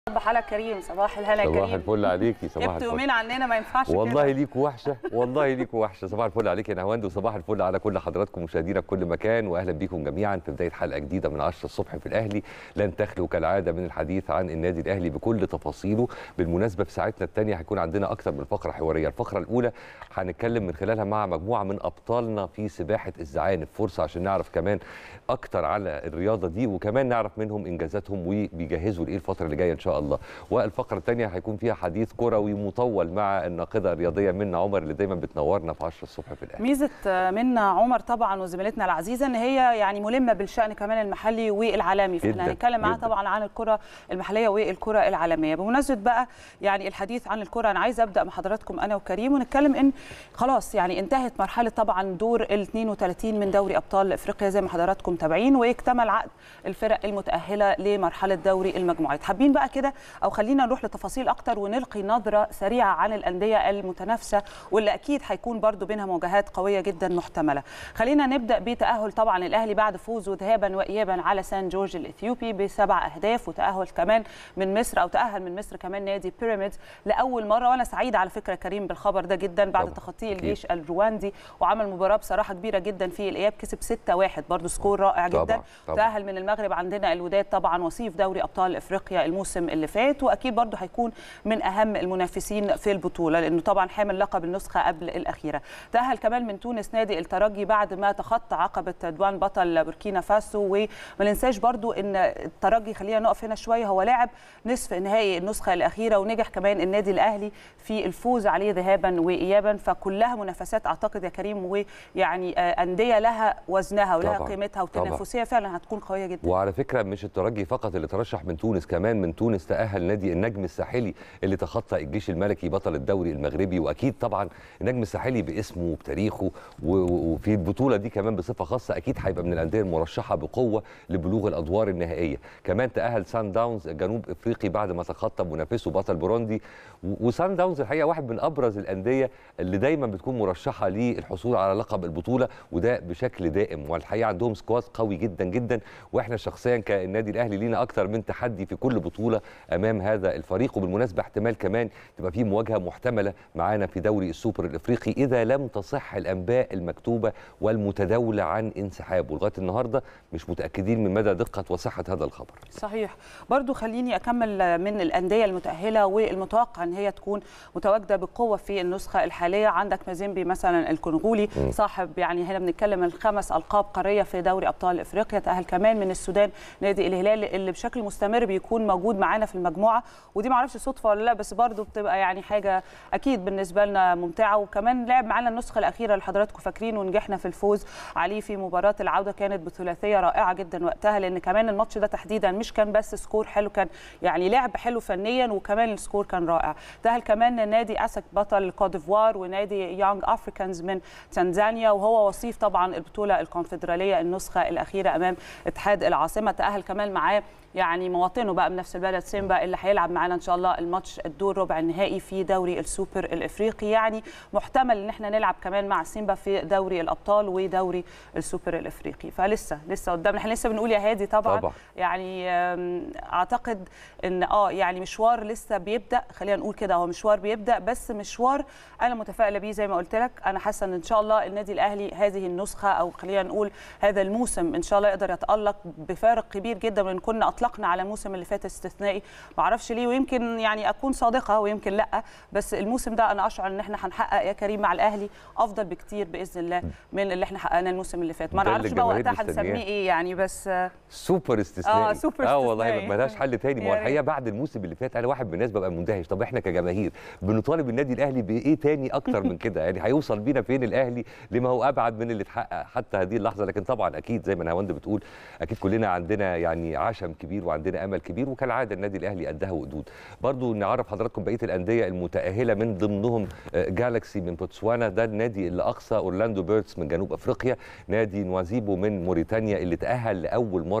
صباح على كريم صباح الهنا يا صباح كريم الفل عليكي صباح جبت الفل يومين عننا ما ينفعش والله كده. ليك وحشه والله ليك وحشه صباح الفل عليك يا نهاوند وصباح الفل على كل حضراتكم مشاهدينا في كل مكان واهلا بيكم جميعا في بدايه حلقه جديده من 10 الصبح في الاهلي لن تخلو كالعاده من الحديث عن النادي الاهلي بكل تفاصيله بالمناسبه في ساعتنا الثانيه هيكون عندنا اكثر من فقره حواريه الفقره الاولى هنتكلم من خلالها مع مجموعه من ابطالنا في سباحه الزعانف فرصه عشان نعرف كمان اكتر على الرياضه دي وكمان نعرف منهم انجازاتهم وبيجهزوا لايه الفتره اللي جايه ان شاء الله والفقره الثانيه هيكون فيها حديث كروي مطول مع الناقده الرياضيه منى عمر اللي دايما بتنورنا في 10 الصبح في الاهلي ميزه منا عمر طبعا وزميلتنا العزيزه ان هي يعني ملمه بالشان كمان المحلي والعالمي فاحنا جداً، هنتكلم معاها جداً. طبعا عن الكره المحليه والكره العالميه بمناسبه بقى يعني الحديث عن الكره انا عايزه ابدا مع حضراتكم انا وكريم ونتكلم ان خلاص يعني انتهت مرحله طبعا دور ال 32 من دوري ابطال افريقيا زي ما حضراتكم تابعين واكتمل عقد الفرق المتاهله لمرحله دوري المجموعات حابين بقى كده او خلينا نروح لتفاصيل اكتر ونلقي نظره سريعه عن الانديه المتنافسه واللي اكيد هيكون برضو بينها مواجهات قويه جدا محتمله خلينا نبدا بتاهل طبعا الاهلي بعد فوزه ذهابا وايابا على سان جورج الاثيوبي بسبع اهداف وتاهل كمان من مصر او تاهل من مصر كمان نادي بيراميدز لاول مره وانا سعيده على فكره كريم بالخبر ده جدا بعد طبعاً، تخطي أكيد. الجيش الرواندي وعمل مباراه بصراحه كبيره جدا في الاياب كسب 6-1 برضو سكور رائع طبعاً، جدا طبعاً. تاهل من المغرب عندنا الوداد طبعا وصيف دوري ابطال افريقيا الموسم اللي فات واكيد برضو هيكون من اهم المنافسين في البطوله لانه طبعا حامل لقب النسخه قبل الاخيره تاهل كمان من تونس نادي الترجي بعد ما تخطى عقبه دوان بطل بوركينا فاسو وما ننساش برضو ان الترجي خلينا نقف هنا شويه هو لاعب نصف نهائي النسخه الاخيره ونجح كمان النادي الاهلي في الفوز عليه ذهابا وايابا فكلها منافسات اعتقد يا كريم ويعني آه، انديه لها وزنها ولها طبعاً، قيمتها طبعاً. وتنافسيه فعلا هتكون قويه جدا وعلى فكره مش الترجي فقط اللي ترشح من تونس كمان من تونس تاهل نادي النجم الساحلي اللي تخطى الجيش الملكي بطل الدوري المغربي واكيد طبعا النجم الساحلي باسمه وبتاريخه و- و- وفي البطوله دي كمان بصفه خاصه اكيد هيبقى من الانديه المرشحه بقوه لبلوغ الادوار النهائيه كمان تاهل سان داونز جنوب افريقي بعد ما تخطى منافسه بطل بوروندي و- وسان داونز الحقيقه واحد من ابرز الانديه اللي دايما بتكون مرشحه للحصول على لقب البطوله وده بشكل دائم والحقيقه عندهم سكواد قوي جدا جدا واحنا شخصيا كالنادي الاهلي لينا اكتر من تحدي في كل بطوله امام هذا الفريق وبالمناسبه احتمال كمان تبقى في مواجهه محتمله معانا في دوري السوبر الافريقي اذا لم تصح الانباء المكتوبه والمتداوله عن انسحابه لغايه النهارده مش متاكدين من مدى دقه وصحه هذا الخبر صحيح برضو خليني أكمل من الأندية المتأهلة والمتوقع أن هي تكون متواجدة بقوة في النسخة الحالية عندك مازيمبي مثلا الكونغولي صاحب يعني هنا بنتكلم الخمس ألقاب قارية في دوري أبطال إفريقيا تأهل كمان من السودان نادي الهلال اللي بشكل مستمر بيكون موجود معانا في المجموعة ودي معرفش صدفة ولا لا بس برضو بتبقى يعني حاجة أكيد بالنسبة لنا ممتعة وكمان لعب معانا النسخة الأخيرة اللي حضراتكم فاكرين ونجحنا في الفوز عليه في مباراة العودة كانت بثلاثية رائعة جدا وقتها لأن كمان الماتش ده تحديدا مش كان بس سكور حلو كان يعني لعب حلو فنيا وكمان السكور كان رائع تأهل كمان نادي أسك بطل كوت ديفوار ونادي يونج أفريكانز من تنزانيا وهو وصيف طبعا البطولة الكونفدرالية النسخة الأخيرة أمام اتحاد العاصمة تأهل كمان معاه يعني مواطنه بقى بنفس البلد سيمبا اللي هيلعب معانا ان شاء الله الماتش الدور ربع النهائي في دوري السوبر الافريقي يعني محتمل ان احنا نلعب كمان مع سيمبا في دوري الابطال ودوري السوبر الافريقي فلسه لسه قدامنا احنا لسه بنقول يا هادي طبعا, طبعاً. يعني آم، اعتقد ان اه يعني مشوار لسه بيبدا خلينا نقول كده هو مشوار بيبدا بس مشوار انا متفائله بيه زي ما قلت لك انا حاسه ان ان شاء الله النادي الاهلي هذه النسخه او خلينا نقول هذا الموسم ان شاء الله يقدر يتالق بفارق كبير جدا من كنا اطلقنا على الموسم اللي فات استثنائي ما اعرفش ليه ويمكن يعني اكون صادقه ويمكن لا بس الموسم ده انا اشعر ان احنا هنحقق يا كريم مع الاهلي افضل بكتير باذن الله من اللي احنا حققناه الموسم اللي فات ما ده اللي نعرفش بقى الجماهير وقتها هنسميه مستنياه. ايه يعني بس آه، سوبر استثنائي آه، سوبر اه والله استثنائي. ما لهاش حل تاني ما هو يا الحقيقه بعد الموسم اللي فات انا واحد من الناس ببقى مندهش طب احنا كجماهير بنطالب النادي الاهلي بايه تاني اكتر من كده يعني هيوصل بينا فين الاهلي لما هو ابعد من اللي اتحقق حتى هذه اللحظه لكن طبعا اكيد زي ما نهاوند بتقول اكيد كلنا عندنا يعني عشم كبير وعندنا امل كبير وكالعاده النادي الاهلي قدها وقدود برضو نعرف حضراتكم بقيه الانديه المتاهله من ضمنهم آه، جالاكسي من بوتسوانا ده النادي اللي اقصى اورلاندو بيرتس من جنوب افريقيا نادي نوازيبو من موريتانيا اللي تاهل لاول مره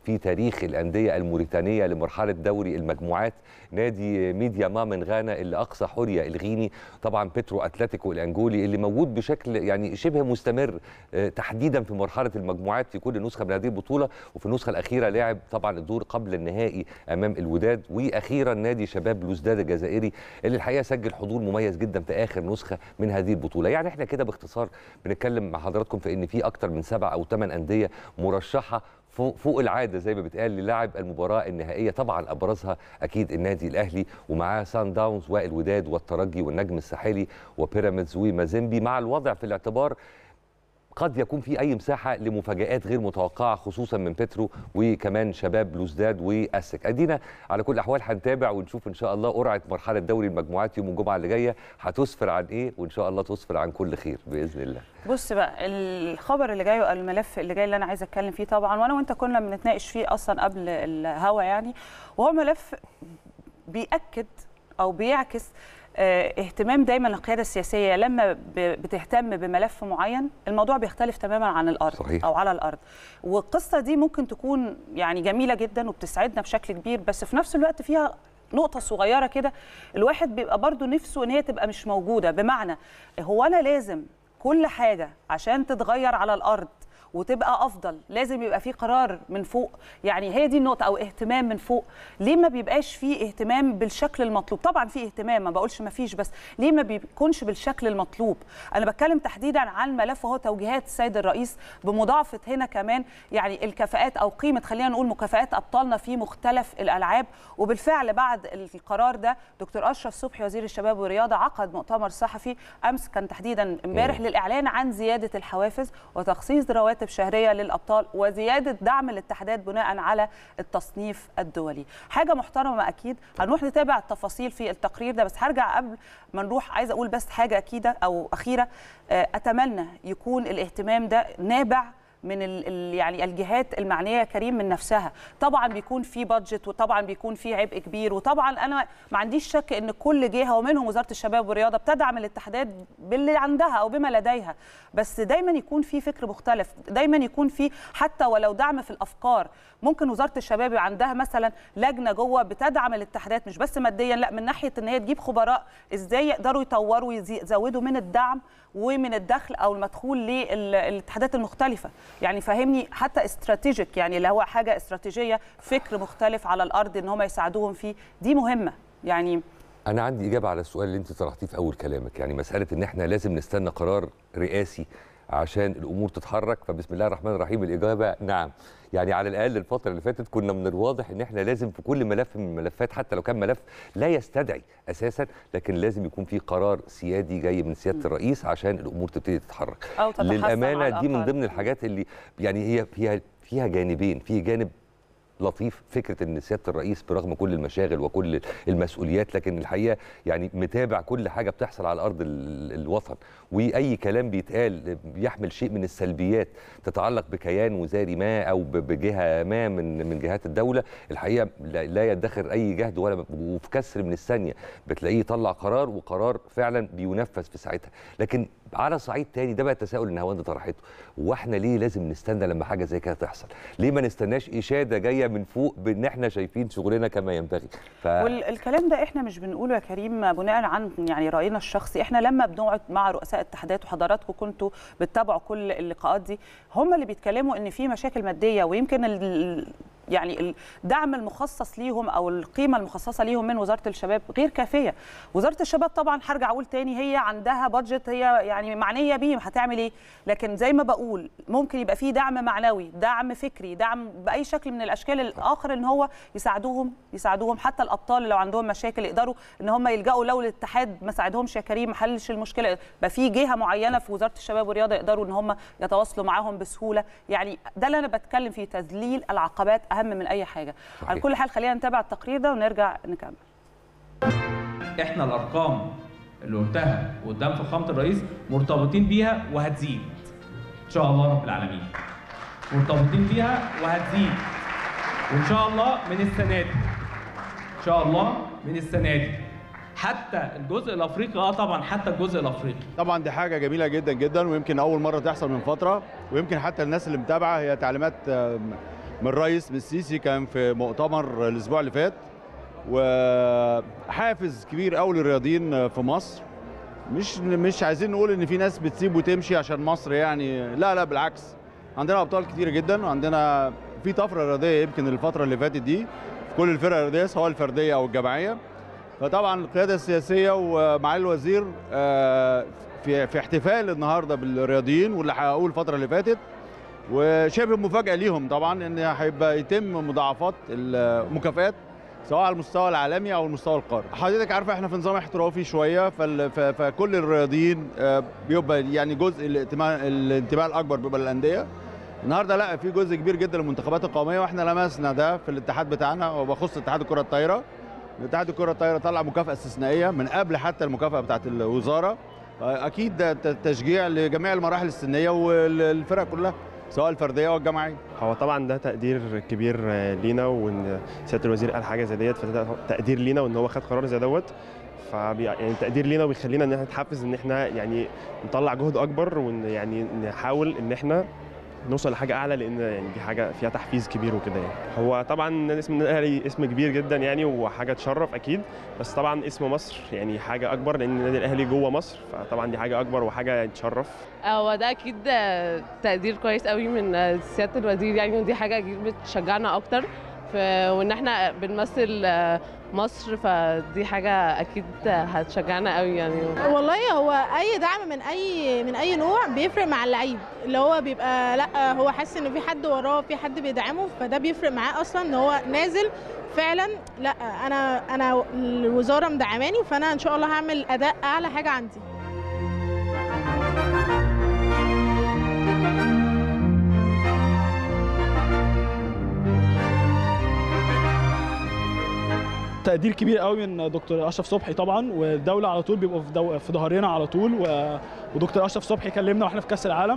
في تاريخ الانديه الموريتانيه لمرحله دوري المجموعات نادي ميديا ما من غانا اللي اقصى حوريا الغيني طبعا بيترو اتلتيكو الانجولي اللي موجود بشكل يعني شبه مستمر آه، تحديدا في مرحله المجموعات في كل نسخه من هذه البطوله وفي النسخه الاخيره لعب طبعا الدور قبل النهائي امام الوداد واخيرا نادي شباب بلوزداد الجزائري اللي الحقيقه سجل حضور مميز جدا في اخر نسخه من هذه البطوله يعني احنا كده باختصار بنتكلم مع حضراتكم في ان في اكتر من سبع او ثمان انديه مرشحه فوق, فوق العاده زي ما بيتقال للعب المباراه النهائيه طبعا ابرزها اكيد النادي الاهلي ومعاه سان داونز والوداد والترجي والنجم الساحلي وبيراميدز ومازيمبي مع الوضع في الاعتبار قد يكون في اي مساحه لمفاجات غير متوقعه خصوصا من بيترو وكمان شباب بلوزداد واسك ادينا على كل الاحوال هنتابع ونشوف ان شاء الله قرعه مرحله دوري المجموعات يوم الجمعه اللي جايه هتسفر عن ايه وان شاء الله تسفر عن كل خير باذن الله بص بقى الخبر اللي جاي الملف اللي جاي اللي انا عايزه اتكلم فيه طبعا وانا وانت كنا بنتناقش فيه اصلا قبل الهوا يعني وهو ملف بياكد او بيعكس آه، اهتمام دايما القياده السياسيه لما ب- بتهتم بملف معين الموضوع بيختلف تماما عن الارض صحيح. او على الارض والقصه دي ممكن تكون يعني جميله جدا وبتسعدنا بشكل كبير بس في نفس الوقت فيها نقطة صغيرة كده الواحد بيبقى برضو نفسه ان هي تبقى مش موجودة بمعنى هو انا لازم كل حاجة عشان تتغير على الارض وتبقى افضل لازم يبقى في قرار من فوق يعني هي دي النقطه او اهتمام من فوق ليه ما بيبقاش في اهتمام بالشكل المطلوب طبعا في اهتمام ما بقولش ما فيش بس ليه ما بيكونش بالشكل المطلوب انا بتكلم تحديدا عن ملف وهو توجيهات السيد الرئيس بمضاعفه هنا كمان يعني الكفاءات او قيمه خلينا نقول مكافآت ابطالنا في مختلف الالعاب وبالفعل بعد القرار ده دكتور اشرف صبحي وزير الشباب والرياضه عقد مؤتمر صحفي امس كان تحديدا امبارح للاعلان عن زياده الحوافز وتخصيص رواتب شهريه للابطال وزياده دعم الاتحادات بناء على التصنيف الدولي حاجه محترمه اكيد هنروح نتابع التفاصيل في التقرير ده بس هرجع قبل ما نروح عايزه اقول بس حاجه اكيده او اخيره آه، اتمنى يكون الاهتمام ده نابع من ال ال يعني الجهات المعنيه يا كريم من نفسها طبعا بيكون في بادجت وطبعا بيكون في عبء كبير وطبعا انا ما عنديش شك ان كل جهه ومنهم وزاره الشباب والرياضه بتدعم الاتحادات باللي عندها او بما لديها بس دايما يكون في فكر مختلف دايما يكون في حتى ولو دعم في الافكار ممكن وزاره الشباب يبقى عندها مثلا لجنه جوه بتدعم الاتحادات مش بس ماديا لا من ناحيه ان هي تجيب خبراء ازاي يقدروا يطوروا ويزودوا من الدعم ومن الدخل او المدخول للاتحادات المختلفه يعني فهمني حتى استراتيجيك يعني اللي هو حاجه استراتيجيه فكر مختلف على الارض ان هم يساعدوهم فيه دي مهمه يعني انا عندي اجابه على السؤال اللي انت طرحتيه في اول كلامك يعني مساله ان احنا لازم نستنى قرار رئاسي عشان الامور تتحرك فبسم الله الرحمن الرحيم الاجابه نعم يعني على الاقل الفتره اللي فاتت كنا من الواضح ان احنا لازم في كل ملف من الملفات حتى لو كان ملف لا يستدعي اساسا لكن لازم يكون في قرار سيادي جاي من سياده الرئيس عشان الامور تبتدي تتحرك أو تتحسن للامانه على دي من الأقل. ضمن الحاجات اللي يعني هي فيها فيها جانبين في جانب لطيف فكره ان سياده الرئيس برغم كل المشاغل وكل المسؤوليات لكن الحقيقه يعني متابع كل حاجه بتحصل على ارض ال- الوطن واي كلام بيتقال بيحمل شيء من السلبيات تتعلق بكيان وزاري ما او ب- بجهه ما من من جهات الدوله الحقيقه لا لا يدخر اي جهد ولا وفي كسر من الثانيه بتلاقيه يطلع قرار وقرار فعلا بينفذ في ساعتها لكن على صعيد تاني ده بقى التساؤل اللي نهاوند طرحته واحنا ليه لازم نستنى لما حاجه زي كده تحصل ليه ما نستناش اشاده جايه من فوق بان احنا شايفين شغلنا كما ينبغي ف... والكلام ده احنا مش بنقوله يا كريم بناء عن يعني راينا الشخصي احنا لما بنقعد مع رؤساء اتحادات وحضراتكم كنتوا بتتابعوا كل اللقاءات دي هم اللي بيتكلموا ان في مشاكل ماديه ويمكن ال يعني الدعم المخصص ليهم او القيمه المخصصه ليهم من وزاره الشباب غير كافيه وزاره الشباب طبعا هرجع اقول تاني هي عندها بادجت هي يعني معنيه بيه هتعمل ايه لكن زي ما بقول ممكن يبقى في دعم معنوي دعم فكري دعم باي شكل من الاشكال الاخر ان هو يساعدوهم يساعدوهم حتى الابطال اللي لو عندهم مشاكل يقدروا ان هم يلجأوا لو الاتحاد ما ساعدهمش يا كريم ما حلش المشكله يبقى في جهه معينه في وزاره الشباب والرياضه يقدروا ان هم يتواصلوا معاهم بسهوله يعني ده اللي انا بتكلم فيه تذليل العقبات اهم من اي حاجه صحيح. على كل حال خلينا نتابع التقرير ده ونرجع نكمل احنا الارقام اللي قلتها قدام فخامه الرئيس مرتبطين بيها وهتزيد ان شاء الله رب العالمين مرتبطين بيها وهتزيد وان شاء الله من السنه دي ان شاء الله من السنه دي حتى الجزء الافريقي اه طبعا حتى الجزء الافريقي طبعا دي حاجه جميله جدا جدا ويمكن اول مره تحصل من فتره ويمكن حتى الناس اللي متابعه هي تعليمات آم، من الرئيس من السيسي كان في مؤتمر الاسبوع اللي فات وحافز كبير قوي للرياضيين في مصر مش مش عايزين نقول ان في ناس بتسيب وتمشي عشان مصر يعني لا لا بالعكس عندنا ابطال كتيره جدا وعندنا في طفره رياضيه يمكن الفتره اللي فاتت دي في كل الفرق الرياضيه سواء الفرديه او الجماعيه فطبعا القياده السياسيه ومعالي الوزير آه، في في احتفال النهارده بالرياضيين واللي حققوه الفتره اللي فاتت وشبه مفاجاه ليهم طبعا ان هيبقى يتم مضاعفات المكافآت سواء على المستوى العالمي او المستوى القاري حضرتك عارفه احنا في نظام احترافي شويه فال- ف- فكل الرياضيين آه، بيبقى يعني جزء الانتماء الانتماء الاكبر بيبقى للانديه النهارده لا في جزء كبير جدا للمنتخبات القوميه واحنا لمسنا ده في الاتحاد بتاعنا وبخص اتحاد الكره الطايره اتحاد الكره الطايره طلع مكافاه استثنائيه من قبل حتى المكافاه بتاعت الوزاره اكيد ده ت- تشجيع لجميع المراحل السنيه والفرق كلها سواء الفرديه او الجماعيه هو طبعا ده تقدير كبير آه، لينا وان سياده الوزير قال حاجه زي ديت فده تقدير لينا وان هو خد قرار زي دوت فبي يعني تقدير لينا وبيخلينا ان احنا نتحفز ان احنا يعني نطلع جهد اكبر وان يعني نحاول ان احنا نوصل لحاجه اعلى لان يعني دي حاجه فيها تحفيز كبير وكده يعني هو طبعا اسم النادي الاهلي اسم كبير جدا يعني وحاجه تشرف اكيد بس طبعا اسم مصر يعني حاجه اكبر لان النادي الاهلي جوه مصر فطبعا دي حاجه اكبر وحاجه تشرف هو ده اكيد آه، تقدير كويس قوي من آه، سياده الوزير يعني ودي حاجه اكيد بتشجعنا اكتر ف- وان احنا بنمثل آه، مصر فدي حاجه اكيد هتشجعنا قوي يعني والله هو اي دعم من اي من اي نوع بيفرق مع اللعيب اللي هو بيبقى لا هو حاسس ان في حد وراه في حد بيدعمه فده بيفرق معاه اصلا ان هو نازل فعلا لا انا انا الوزاره مدعماني فانا ان شاء الله هعمل اداء اعلى حاجه عندي تقدير كبير قوي من دكتور اشرف صبحي طبعا والدوله على طول بيبقوا في, دو... في ظهرنا على طول و... ودكتور اشرف صبحي كلمنا واحنا في كاس العالم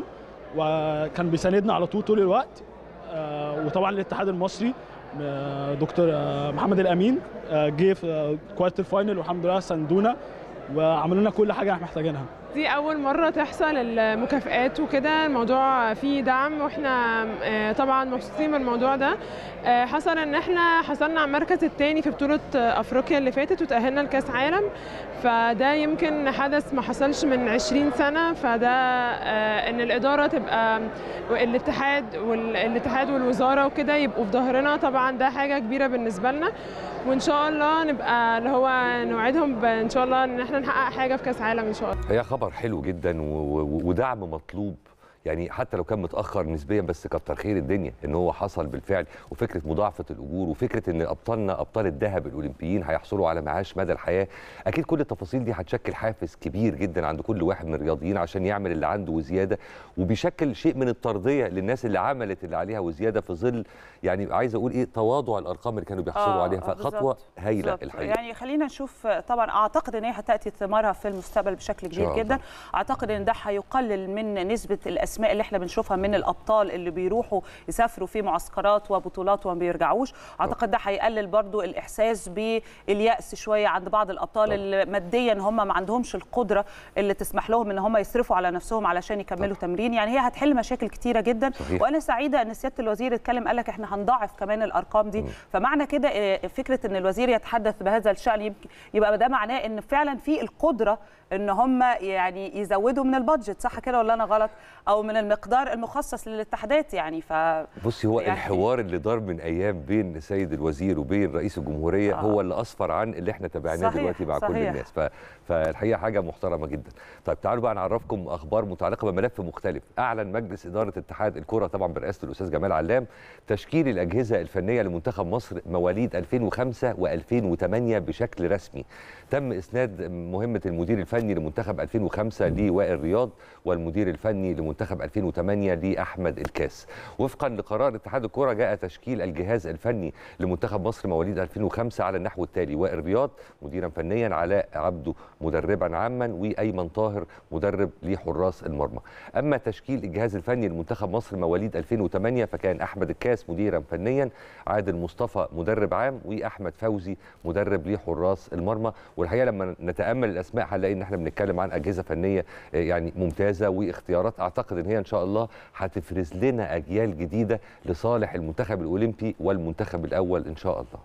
وكان بيساندنا على طول طول الوقت آه، وطبعا الاتحاد المصري آه، دكتور آه، محمد الامين آه، جه في آه، كوارتر فاينل والحمد لله ساندونا وعملوا لنا كل حاجه احنا محتاجينها دي أول مرة تحصل المكافآت وكده الموضوع فيه دعم واحنا آه، طبعا مبسوطين من الموضوع ده آه، حصل ان احنا حصلنا على المركز الثاني في بطولة آه، افريقيا اللي فاتت وتأهلنا لكأس عالم فده يمكن حدث ما حصلش من 20 سنة فده آه، ان الإدارة تبقى الاتحاد والاتحاد والوزارة وكده يبقوا في ظهرنا طبعا ده حاجة كبيرة بالنسبة لنا وان شاء الله نبقى اللي هو نوعدهم ب- ان شاء الله ان احنا نحقق حاجة في كأس عالم ان شاء الله هي خبر حلو جدا و- و- ودعم مطلوب يعني حتى لو كان متاخر نسبيا بس كتر خير الدنيا ان هو حصل بالفعل وفكره مضاعفه الاجور وفكره ان ابطالنا ابطال الذهب الاولمبيين هيحصلوا على معاش مدى الحياه اكيد كل التفاصيل دي هتشكل حافز كبير جدا عند كل واحد من الرياضيين عشان يعمل اللي عنده وزياده وبيشكل شيء من الترضيه للناس اللي عملت اللي عليها وزياده في ظل يعني عايز اقول ايه تواضع الارقام اللي كانوا بيحصلوا آه، عليها آه، فخطوه بالظبط، هايله بالظبط. الحقيقه يعني خلينا نشوف طبعا اعتقد ان هي هتاتي ثمارها في المستقبل بشكل كبير شاء الله. جدا اعتقد ان ده هيقلل من نسبه الاسماء اللي احنا بنشوفها من الابطال اللي بيروحوا يسافروا في معسكرات وبطولات وما بيرجعوش اعتقد ده هيقلل برضو الاحساس بالياس شويه عند بعض الابطال اللي ماديا هم ما عندهمش القدره اللي تسمح لهم ان هم يصرفوا على نفسهم علشان يكملوا تمرين يعني هي هتحل مشاكل كتيره جدا صحيح. وانا سعيده ان سياده الوزير اتكلم قال لك احنا هنضاعف كمان الارقام دي فمعنى كده آه، فكره ان الوزير يتحدث بهذا الشان يمكن يبقى ده معناه ان فعلا في القدره ان هم يعني يزودوا من البادجت صح كده ولا انا غلط او من المقدار المخصص للاتحادات يعني ف بصي هو يعني- الحوار اللي دار من ايام بين السيد الوزير وبين رئيس الجمهوريه آه. آه. هو اللي اسفر عن اللي احنا تابعناه صحيح، دلوقتي مع كل صحيح. الناس ف... فالحقيقه حاجه محترمه جدا طيب تعالوا بقى نعرفكم اخبار متعلقه بملف مختلف اعلن مجلس اداره اتحاد الكره طبعا برئاسه الاستاذ جمال علام تشكيل الاجهزه الفنيه لمنتخب مصر مواليد 2005 و2008 بشكل رسمي تم اسناد مهمه المدير الفني لمنتخب 2005 لوائل رياض والمدير الفني لمنتخب 2008 لاحمد الكاس وفقا لقرار اتحاد الكره جاء تشكيل الجهاز الفني لمنتخب مصر مواليد 2005 على النحو التالي وائل رياض مديرا فنيا علاء عبده مدربا عاما وايمن طاهر مدرب لحراس المرمى اما تشكيل الجهاز الفني لمنتخب مصر مواليد 2008 فكان احمد الكاس مديرا فنيا عادل مصطفى مدرب عام واحمد فوزي مدرب لحراس المرمى والحقيقه لما نتامل الاسماء هنلاقي ان احنا بنتكلم عن اجهزه فنيه آه، يعني ممتازه واختيارات اعتقد ان هي ان شاء الله هتفرز لنا اجيال جديده لصالح المنتخب الاولمبي والمنتخب الاول ان شاء الله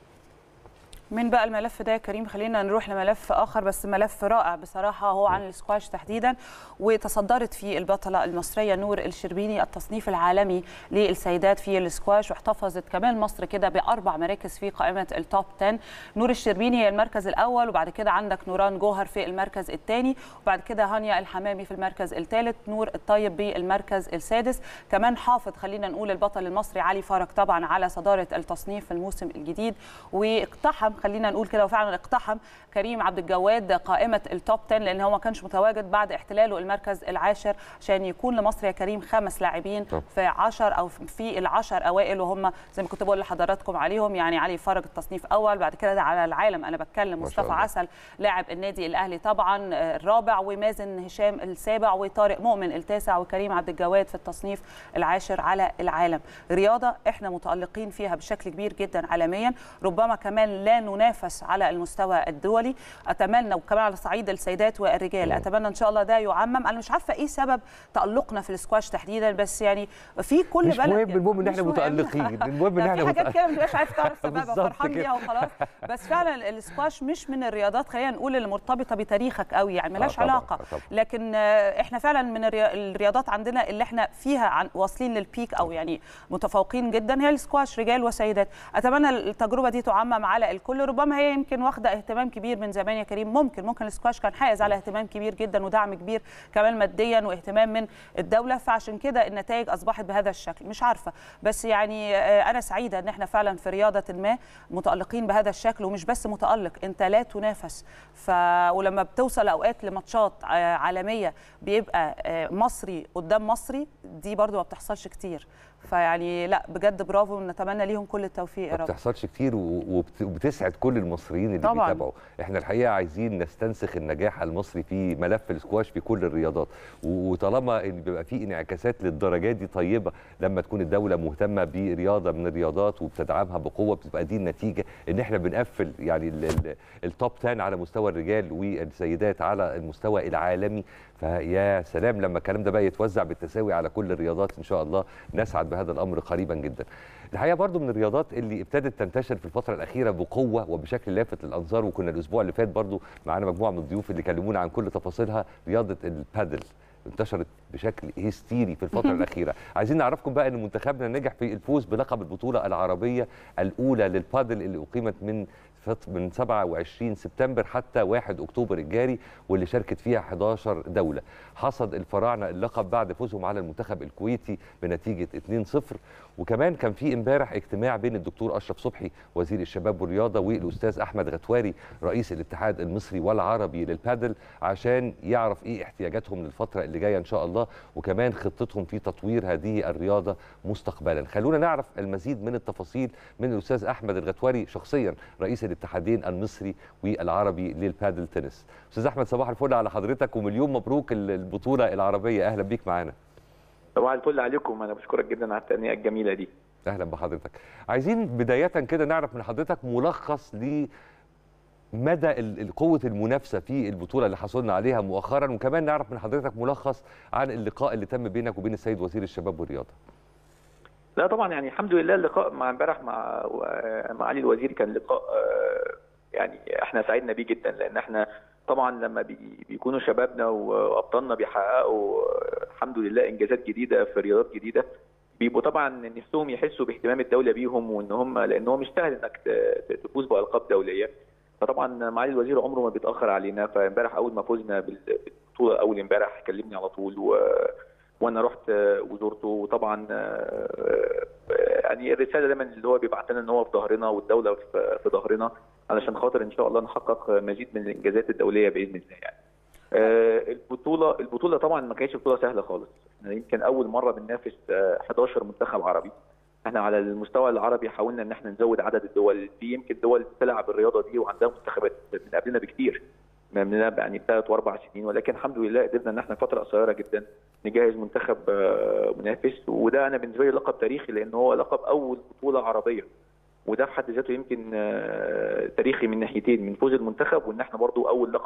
من بقى الملف ده يا كريم خلينا نروح لملف اخر بس ملف رائع بصراحه هو عن السكواش تحديدا وتصدرت فيه البطله المصريه نور الشربيني التصنيف العالمي للسيدات في السكواش واحتفظت كمان مصر كده باربع مراكز في قائمه التوب 10 نور الشربيني هي المركز الاول وبعد كده عندك نوران جوهر في المركز الثاني وبعد كده هانيا الحمامي في المركز الثالث نور الطيب بالمركز السادس كمان حافظ خلينا نقول البطل المصري علي فرج طبعا على صداره التصنيف في الموسم الجديد واقتحم خلينا نقول كده وفعلا اقتحم كريم عبد الجواد قائمه التوب 10 لان هو ما كانش متواجد بعد احتلاله المركز العاشر عشان يكون لمصر يا كريم خمس لاعبين طب. في 10 او في العشر اوائل وهم زي ما كنت بقول لحضراتكم عليهم يعني علي فرج التصنيف اول بعد كده ده على العالم انا بتكلم ما شاء مصطفى الله. عسل لاعب النادي الاهلي طبعا آه، الرابع ومازن هشام السابع وطارق مؤمن التاسع وكريم عبد الجواد في التصنيف العاشر على العالم رياضه احنا متالقين فيها بشكل كبير جدا عالميا ربما كمان لا ننافس على المستوى الدولي اتمنى وكمان على صعيد السيدات والرجال اتمنى ان شاء الله ده يعمم انا مش عارفه ايه سبب تالقنا في السكواش تحديدا بس يعني في كل مش بلد مهم المهم ان مش احنا مهم. متالقين المهم ان لا، احنا في حاجات متألقين. كده ما تبقاش عارف تعرف سببها بالظبط فرحان كده. بيها وخلاص بس فعلا السكواش مش من الرياضات خلينا نقول اللي مرتبطه بتاريخك قوي يعني ملهاش آه طبعاً، علاقه آه طبعاً. لكن آه، احنا فعلا من الريا- الرياضات عندنا اللي احنا فيها عن واصلين للبيك او يعني متفوقين جدا هي السكواش رجال وسيدات اتمنى التجربه دي تعمم على الكل ربما هي يمكن واخده اهتمام كبير من زمان يا كريم ممكن ممكن السكواش كان حائز على اهتمام كبير جدا ودعم كبير كمان ماديا واهتمام من الدوله فعشان كده النتائج اصبحت بهذا الشكل مش عارفه بس يعني آه، انا سعيده ان احنا فعلا في رياضه ما متالقين بهذا الشكل ومش بس متالق انت لا تنافس ف ولما بتوصل اوقات لماتشات آه، عالميه بيبقى آه، مصري قدام مصري دي برضو ما بتحصلش كتير فيعني لا بجد برافو ونتمنى ليهم كل التوفيق يا ما رب بتحصلش كتير و- وبت- وبتسعد كل المصريين اللي طبعاً. بيتابعوا احنا الحقيقه عايزين نستنسخ النجاح المصري في ملف السكواش في كل الرياضات و- وطالما ان بيبقى في انعكاسات للدرجات دي طيبه لما تكون الدوله مهتمه برياضه من الرياضات وبتدعمها بقوه بتبقى دي النتيجه ان احنا بنقفل يعني ال- ال- التوب 10 على مستوى الرجال والسيدات على المستوى العالمي فيا سلام لما الكلام ده بقى يتوزع بالتساوي على كل الرياضات ان شاء الله نسعد بهذا الامر قريبا جدا. الحقيقه برضو من الرياضات اللي ابتدت تنتشر في الفتره الاخيره بقوه وبشكل لافت للانظار وكنا الاسبوع اللي فات برضو معانا مجموعه من الضيوف اللي كلمونا عن كل تفاصيلها رياضه البادل انتشرت بشكل هستيري في الفتره الاخيره عايزين نعرفكم بقى ان منتخبنا نجح في الفوز بلقب البطوله العربيه الاولى للبادل اللي اقيمت من فت- من 27 سبتمبر حتى 1 اكتوبر الجاري واللي شاركت فيها 11 دوله حصد الفراعنه اللقب بعد فوزهم على المنتخب الكويتي بنتيجه 2-0 وكمان كان في امبارح اجتماع بين الدكتور اشرف صبحي وزير الشباب والرياضه والاستاذ احمد غتواري رئيس الاتحاد المصري والعربي للبادل عشان يعرف ايه احتياجاتهم للفتره اللي جايه ان شاء الله وكمان خطتهم في تطوير هذه الرياضه مستقبلا خلونا نعرف المزيد من التفاصيل من الاستاذ احمد الغتواري شخصيا رئيس الاتحادين المصري والعربي للبادل تنس استاذ احمد صباح الفل على حضرتك ومليون مبروك البطوله العربيه اهلا بيك معانا صباح الفل عليكم انا بشكرك جدا على التهنئه الجميله دي اهلا بحضرتك عايزين بدايه كده نعرف من حضرتك ملخص ل مدى ال- ال- قوه المنافسه في البطوله اللي حصلنا عليها مؤخرا وكمان نعرف من حضرتك ملخص عن اللقاء اللي تم بينك وبين السيد وزير الشباب والرياضه لا طبعا يعني الحمد لله اللقاء مع امبارح مع مع علي الوزير كان لقاء آه، يعني احنا سعدنا بيه جدا لان احنا طبعا لما بي- بيكونوا شبابنا وابطالنا بيحققوا آه، الحمد لله انجازات جديده في رياضات جديده بيبقوا طبعا نفسهم يحسوا باهتمام الدوله بيهم وان هم لان هو مش سهل انك ت- تفوز بالقاب دوليه فطبعا معالي الوزير عمره ما بيتاخر علينا فامبارح اول ما فزنا بال- بالبطوله اول امبارح كلمني على طول و وانا رحت آه، وزورته وطبعا آه، آه، يعني الرساله دايما اللي هو بيبعت لنا ان هو في ظهرنا والدوله في في ظهرنا علشان خاطر ان شاء الله نحقق مزيد من الانجازات الدوليه باذن الله يعني. آه، البطوله البطوله طبعا ما كانتش بطوله سهله خالص احنا يمكن اول مره بننافس آه، 11 منتخب عربي احنا على المستوى العربي حاولنا ان احنا نزود عدد الدول في يمكن دول بتلعب الرياضه دي وعندها منتخبات من قبلنا بكتير مننا يعني بثلاث واربع سنين ولكن الحمد لله قدرنا ان احنا في فتره قصيره جدا نجهز منتخب آه، منافس وده انا بالنسبه لي لقب تاريخي لان هو لقب اول بطوله عربيه وده في حد ذاته يمكن آه، تاريخي من ناحيتين من فوز المنتخب وان احنا برضو اول لقب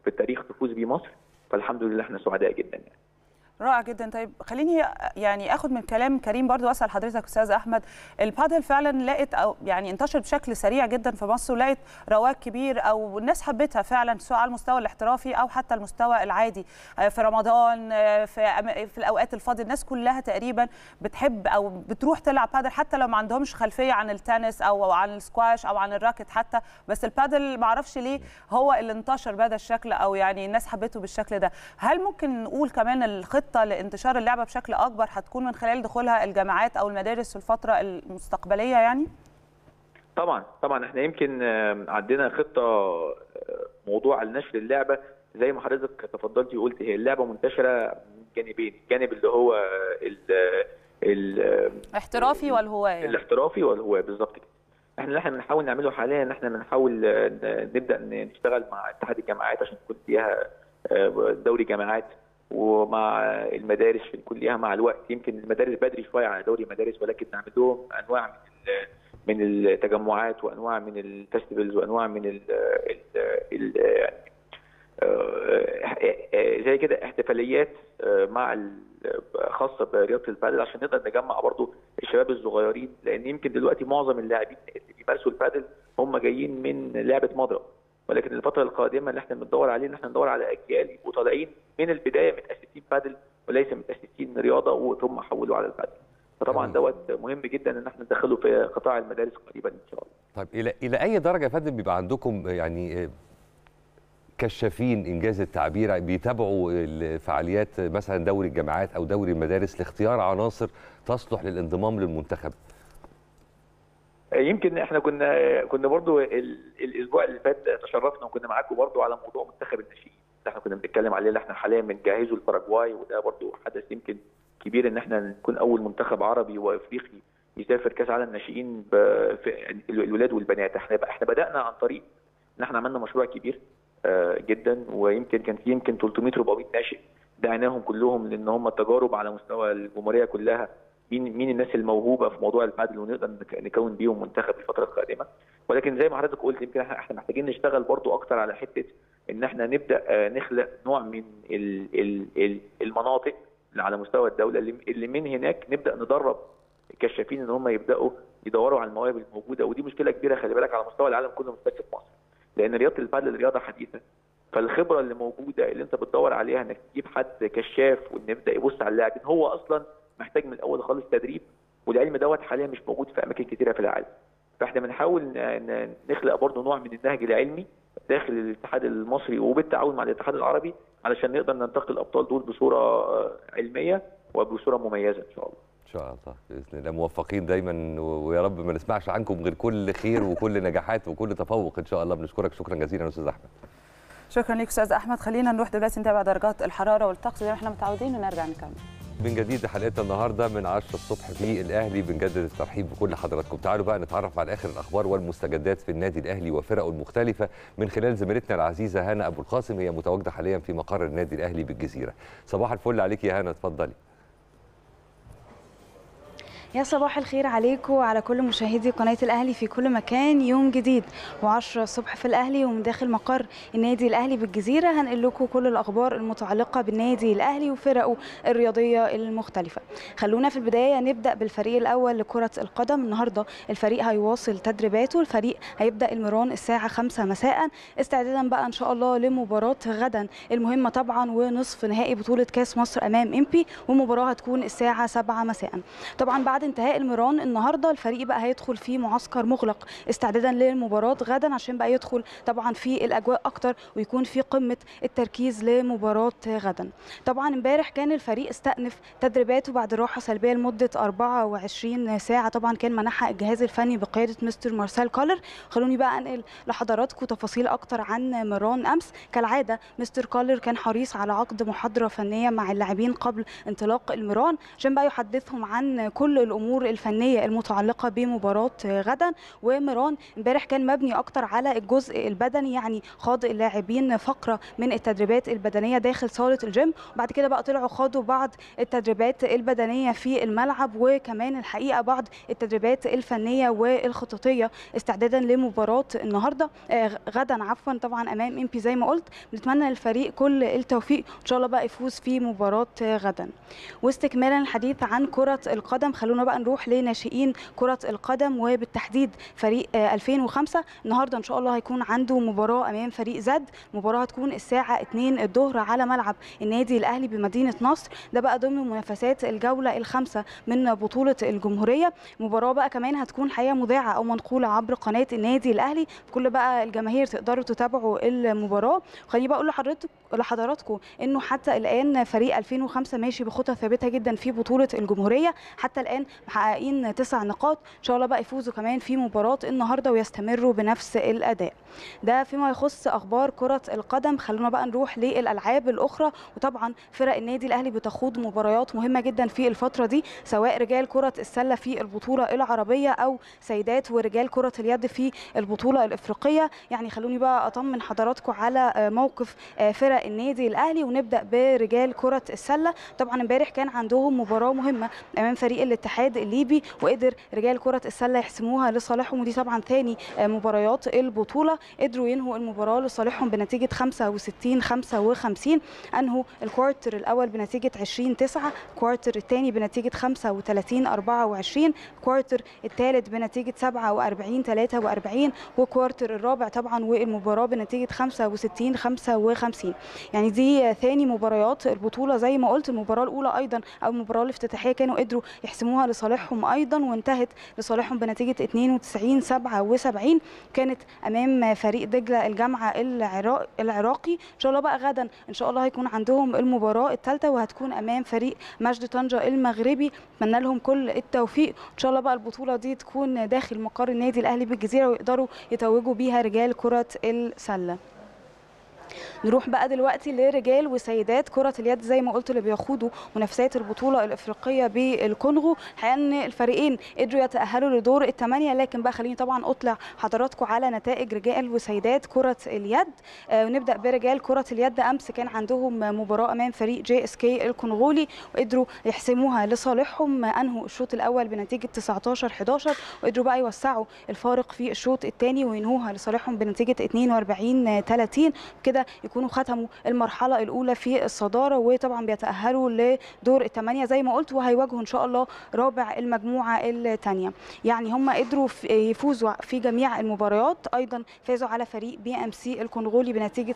في التاريخ تفوز بيه مصر فالحمد لله احنا سعداء جدا يعني. رائع جدا طيب خليني يعني اخد من كلام كريم برضو اسال حضرتك استاذ احمد البادل فعلا لقت او يعني انتشر بشكل سريع جدا في مصر ولقت رواج كبير او الناس حبتها فعلا سواء على المستوى الاحترافي او حتى المستوى العادي في رمضان في في الاوقات الفاضيه الناس كلها تقريبا بتحب او بتروح تلعب بادل حتى لو ما عندهمش خلفيه عن التنس او عن السكواش او عن الراكت حتى بس البادل ما اعرفش ليه هو اللي انتشر بهذا الشكل او يعني الناس حبته بالشكل ده هل ممكن نقول كمان الخطه خطه لانتشار اللعبه بشكل اكبر هتكون من خلال دخولها الجامعات او المدارس في الفتره المستقبليه يعني؟ طبعا طبعا احنا يمكن عندنا خطه موضوع نشر اللعبه زي ما حضرتك تفضلتي وقلت هي اللعبه منتشره من جانبين الجانب اللي هو ال ال الاحترافي والهوايه الاحترافي والهوايه بالظبط كده احنا اللي احنا بنحاول نعمله حاليا ان احنا بنحاول نبدا نشتغل مع اتحاد الجامعات عشان يكون فيها دوري جامعات ومع المدارس بنكون ليها مع الوقت يمكن المدارس بدري شويه على دوري المدارس ولكن نعمل لهم انواع من من التجمعات وانواع من الفستيفالز وانواع من ال ال يعني زي كده احتفاليات مع خاصه برياضه البادل عشان نقدر نجمع برضو الشباب الصغيرين لان يمكن دلوقتي معظم اللاعبين اللي بيمارسوا البادل هم جايين من لعبه مضرب ولكن الفتره القادمه اللي احنا بندور عليه ان احنا ندور على اجيال يبقوا طالعين من البدايه متاسسين بادل وليس متاسسين رياضه وثم حولوا على البادل فطبعا دوت مهم جدا ان احنا ندخله في قطاع المدارس قريبا ان شاء الله طيب الى الى اي درجه يا فندم بيبقى عندكم يعني كشافين انجاز التعبير بيتابعوا الفعاليات مثلا دوري الجامعات او دوري المدارس لاختيار عناصر تصلح للانضمام للمنتخب يمكن احنا كنا كنا برضو الاسبوع اللي فات تشرفنا وكنا معاكم برضو على موضوع منتخب الناشئين اللي احنا كنا بنتكلم عليه اللي احنا حاليا بنجهزه الباراجواي وده برضو حدث يمكن كبير ان احنا نكون اول منتخب عربي وافريقي يسافر كاس عالم ناشئين الولاد والبنات احنا احنا بدانا عن طريق ان احنا عملنا مشروع كبير جدا ويمكن كان في يمكن 300 400 ناشئ دعناهم كلهم لان هم تجارب على مستوى الجمهوريه كلها مين مين الناس الموهوبه في موضوع البادل ونقدر نكون بيهم منتخب الفتره القادمه ولكن زي ما حضرتك قلت يمكن احنا محتاجين نشتغل برضو اكتر على حته ان احنا نبدا نخلق نوع من المناطق على مستوى الدوله اللي من هناك نبدا ندرب الكشافين ان هم يبداوا يدوروا على المواهب الموجوده ودي مشكله كبيره خلي بالك على مستوى العالم كله مش بس في مصر لان رياضه البادل رياضه حديثه فالخبره اللي موجوده اللي انت بتدور عليها انك تجيب حد كشاف وان يبدا يبص على اللاعب هو اصلا محتاج من الاول خالص تدريب والعلم دوت حاليا مش موجود في اماكن كثيره في العالم فاحنا بنحاول نخلق برضه نوع من النهج العلمي داخل الاتحاد المصري وبالتعاون مع الاتحاد العربي علشان نقدر ننتقل الابطال دول بصوره علميه وبصوره مميزه ان شاء الله ان شاء الله باذن الله موفقين دايما ويا رب ما نسمعش عنكم غير كل خير وكل نجاحات وكل تفوق ان شاء الله بنشكرك شكرا جزيلا استاذ احمد شكرا لك استاذ احمد خلينا نروح دلوقتي نتابع درجات الحراره والطقس زي ما احنا متعودين ونرجع نكمل من جديد حلقتنا النهارده من 10 الصبح في الاهلي بنجدد الترحيب بكل حضراتكم تعالوا بقى نتعرف على اخر الاخبار والمستجدات في النادي الاهلي وفرقه المختلفه من خلال زميلتنا العزيزه هنا ابو القاسم هي متواجده حاليا في مقر النادي الاهلي بالجزيره صباح الفل عليك يا هنا اتفضلي يا صباح الخير عليكم وعلى كل مشاهدي قناة الأهلي في كل مكان يوم جديد و10 الصبح في الأهلي ومن داخل مقر النادي الأهلي بالجزيرة هنقل لكم كل الأخبار المتعلقة بالنادي الأهلي وفرقه الرياضية المختلفة خلونا في البداية نبدأ بالفريق الأول لكرة القدم النهاردة الفريق هيواصل تدريباته الفريق هيبدأ المران الساعة 5 مساء استعدادا بقى إن شاء الله لمباراة غدا المهمة طبعا ونصف نهائي بطولة كاس مصر أمام إمبي ومباراة هتكون الساعة 7 مساء طبعا بعد انتهاء المران النهارده الفريق بقى هيدخل في معسكر مغلق استعدادا للمباراه غدا عشان بقى يدخل طبعا في الاجواء اكتر ويكون في قمه التركيز لمباراه غدا طبعا امبارح كان الفريق استأنف تدريباته بعد راحه سلبيه لمده 24 ساعه طبعا كان منحها الجهاز الفني بقياده مستر مارسيل كولر خلوني بقى انقل لحضراتكم تفاصيل اكتر عن مران امس كالعاده مستر كولر كان حريص على عقد محاضره فنيه مع اللاعبين قبل انطلاق المران عشان بقى يحدثهم عن كل الامور الفنيه المتعلقه بمباراه غدا وميران امبارح كان مبني اكتر على الجزء البدني يعني خاض اللاعبين فقره من التدريبات البدنيه داخل صاله الجيم وبعد كده بقى طلعوا خاضوا بعض التدريبات البدنيه في الملعب وكمان الحقيقه بعض التدريبات الفنيه والخططيه استعدادا لمباراه النهارده آه غدا عفوا طبعا امام ام بي زي ما قلت بنتمنى للفريق كل التوفيق ان شاء الله بقى يفوز في مباراه غدا واستكمالا الحديث عن كره القدم خلونا بقى نروح لناشئين كره القدم وبالتحديد فريق 2005 النهارده ان شاء الله هيكون عنده مباراه امام فريق زد مباراه هتكون الساعه 2 الظهر على ملعب النادي الاهلي بمدينه نصر ده بقى ضمن منافسات الجوله الخامسه من بطوله الجمهوريه مباراه بقى كمان هتكون حقيقه مذاعه او منقوله عبر قناه النادي الاهلي كل بقى الجماهير تقدروا تتابعوا المباراه خليني بقى اقول لحضرتك لحضراتكم انه حتى الان فريق 2005 ماشي بخطى ثابته جدا في بطوله الجمهوريه حتى الان محققين تسع نقاط ان شاء الله بقى يفوزوا كمان في مباراه النهارده ويستمروا بنفس الاداء ده فيما يخص اخبار كره القدم خلونا بقى نروح للالعاب الاخرى وطبعا فرق النادي الاهلي بتخوض مباريات مهمه جدا في الفتره دي سواء رجال كره السله في البطوله العربيه او سيدات ورجال كره اليد في البطوله الافريقيه يعني خلوني بقى اطمن حضراتكم على موقف فرق النادي الاهلي ونبدا برجال كره السله طبعا امبارح كان عندهم مباراه مهمه امام فريق الاتحاد الليبي وقدر رجال كره السله يحسموها لصالحهم ودي طبعا ثاني مباريات البطوله قدروا ينهوا المباراه لصالحهم بنتيجه 65 55 انهوا الكوارتر الاول بنتيجه 20 9 الكوارتر الثاني بنتيجه 35 24 الكوارتر الثالث بنتيجه 47 43 والكوارتر الرابع طبعا والمباراه بنتيجه 65 55 يعني دي ثاني مباريات البطوله زي ما قلت المباراه الاولى ايضا او المباراه الافتتاحيه كانوا قدروا يحسموها لصالحهم ايضا وانتهت لصالحهم بنتيجه 92 77 كانت امام فريق دجله الجامعه العراق العراقي ان شاء الله بقى غدا ان شاء الله هيكون عندهم المباراه الثالثه وهتكون امام فريق مجد طنجه المغربي اتمنى لهم كل التوفيق ان شاء الله بقى البطوله دي تكون داخل مقر النادي الاهلي بالجزيره ويقدروا يتوجوا بيها رجال كره السله نروح بقى دلوقتي لرجال وسيدات كرة اليد زي ما قلت اللي بيخوضوا منافسات البطولة الإفريقية بالكونغو الحقيقة إن الفريقين قدروا يتأهلوا لدور الثمانية لكن بقى خليني طبعا أطلع حضراتكم على نتائج رجال وسيدات كرة اليد آه ونبدأ برجال كرة اليد أمس كان عندهم مباراة أمام فريق جي اس كي الكونغولي وقدروا يحسموها لصالحهم أنهوا الشوط الأول بنتيجة 19 11 وقدروا بقى يوسعوا الفارق في الشوط الثاني وينهوها لصالحهم بنتيجة 42 30 كده يكونوا ختموا المرحله الاولى في الصداره وطبعا بيتاهلوا لدور الثمانيه زي ما قلت وهيواجهوا ان شاء الله رابع المجموعه الثانيه يعني هم قدروا يفوزوا في جميع المباريات ايضا فازوا على فريق بي ام سي الكونغولي بنتيجه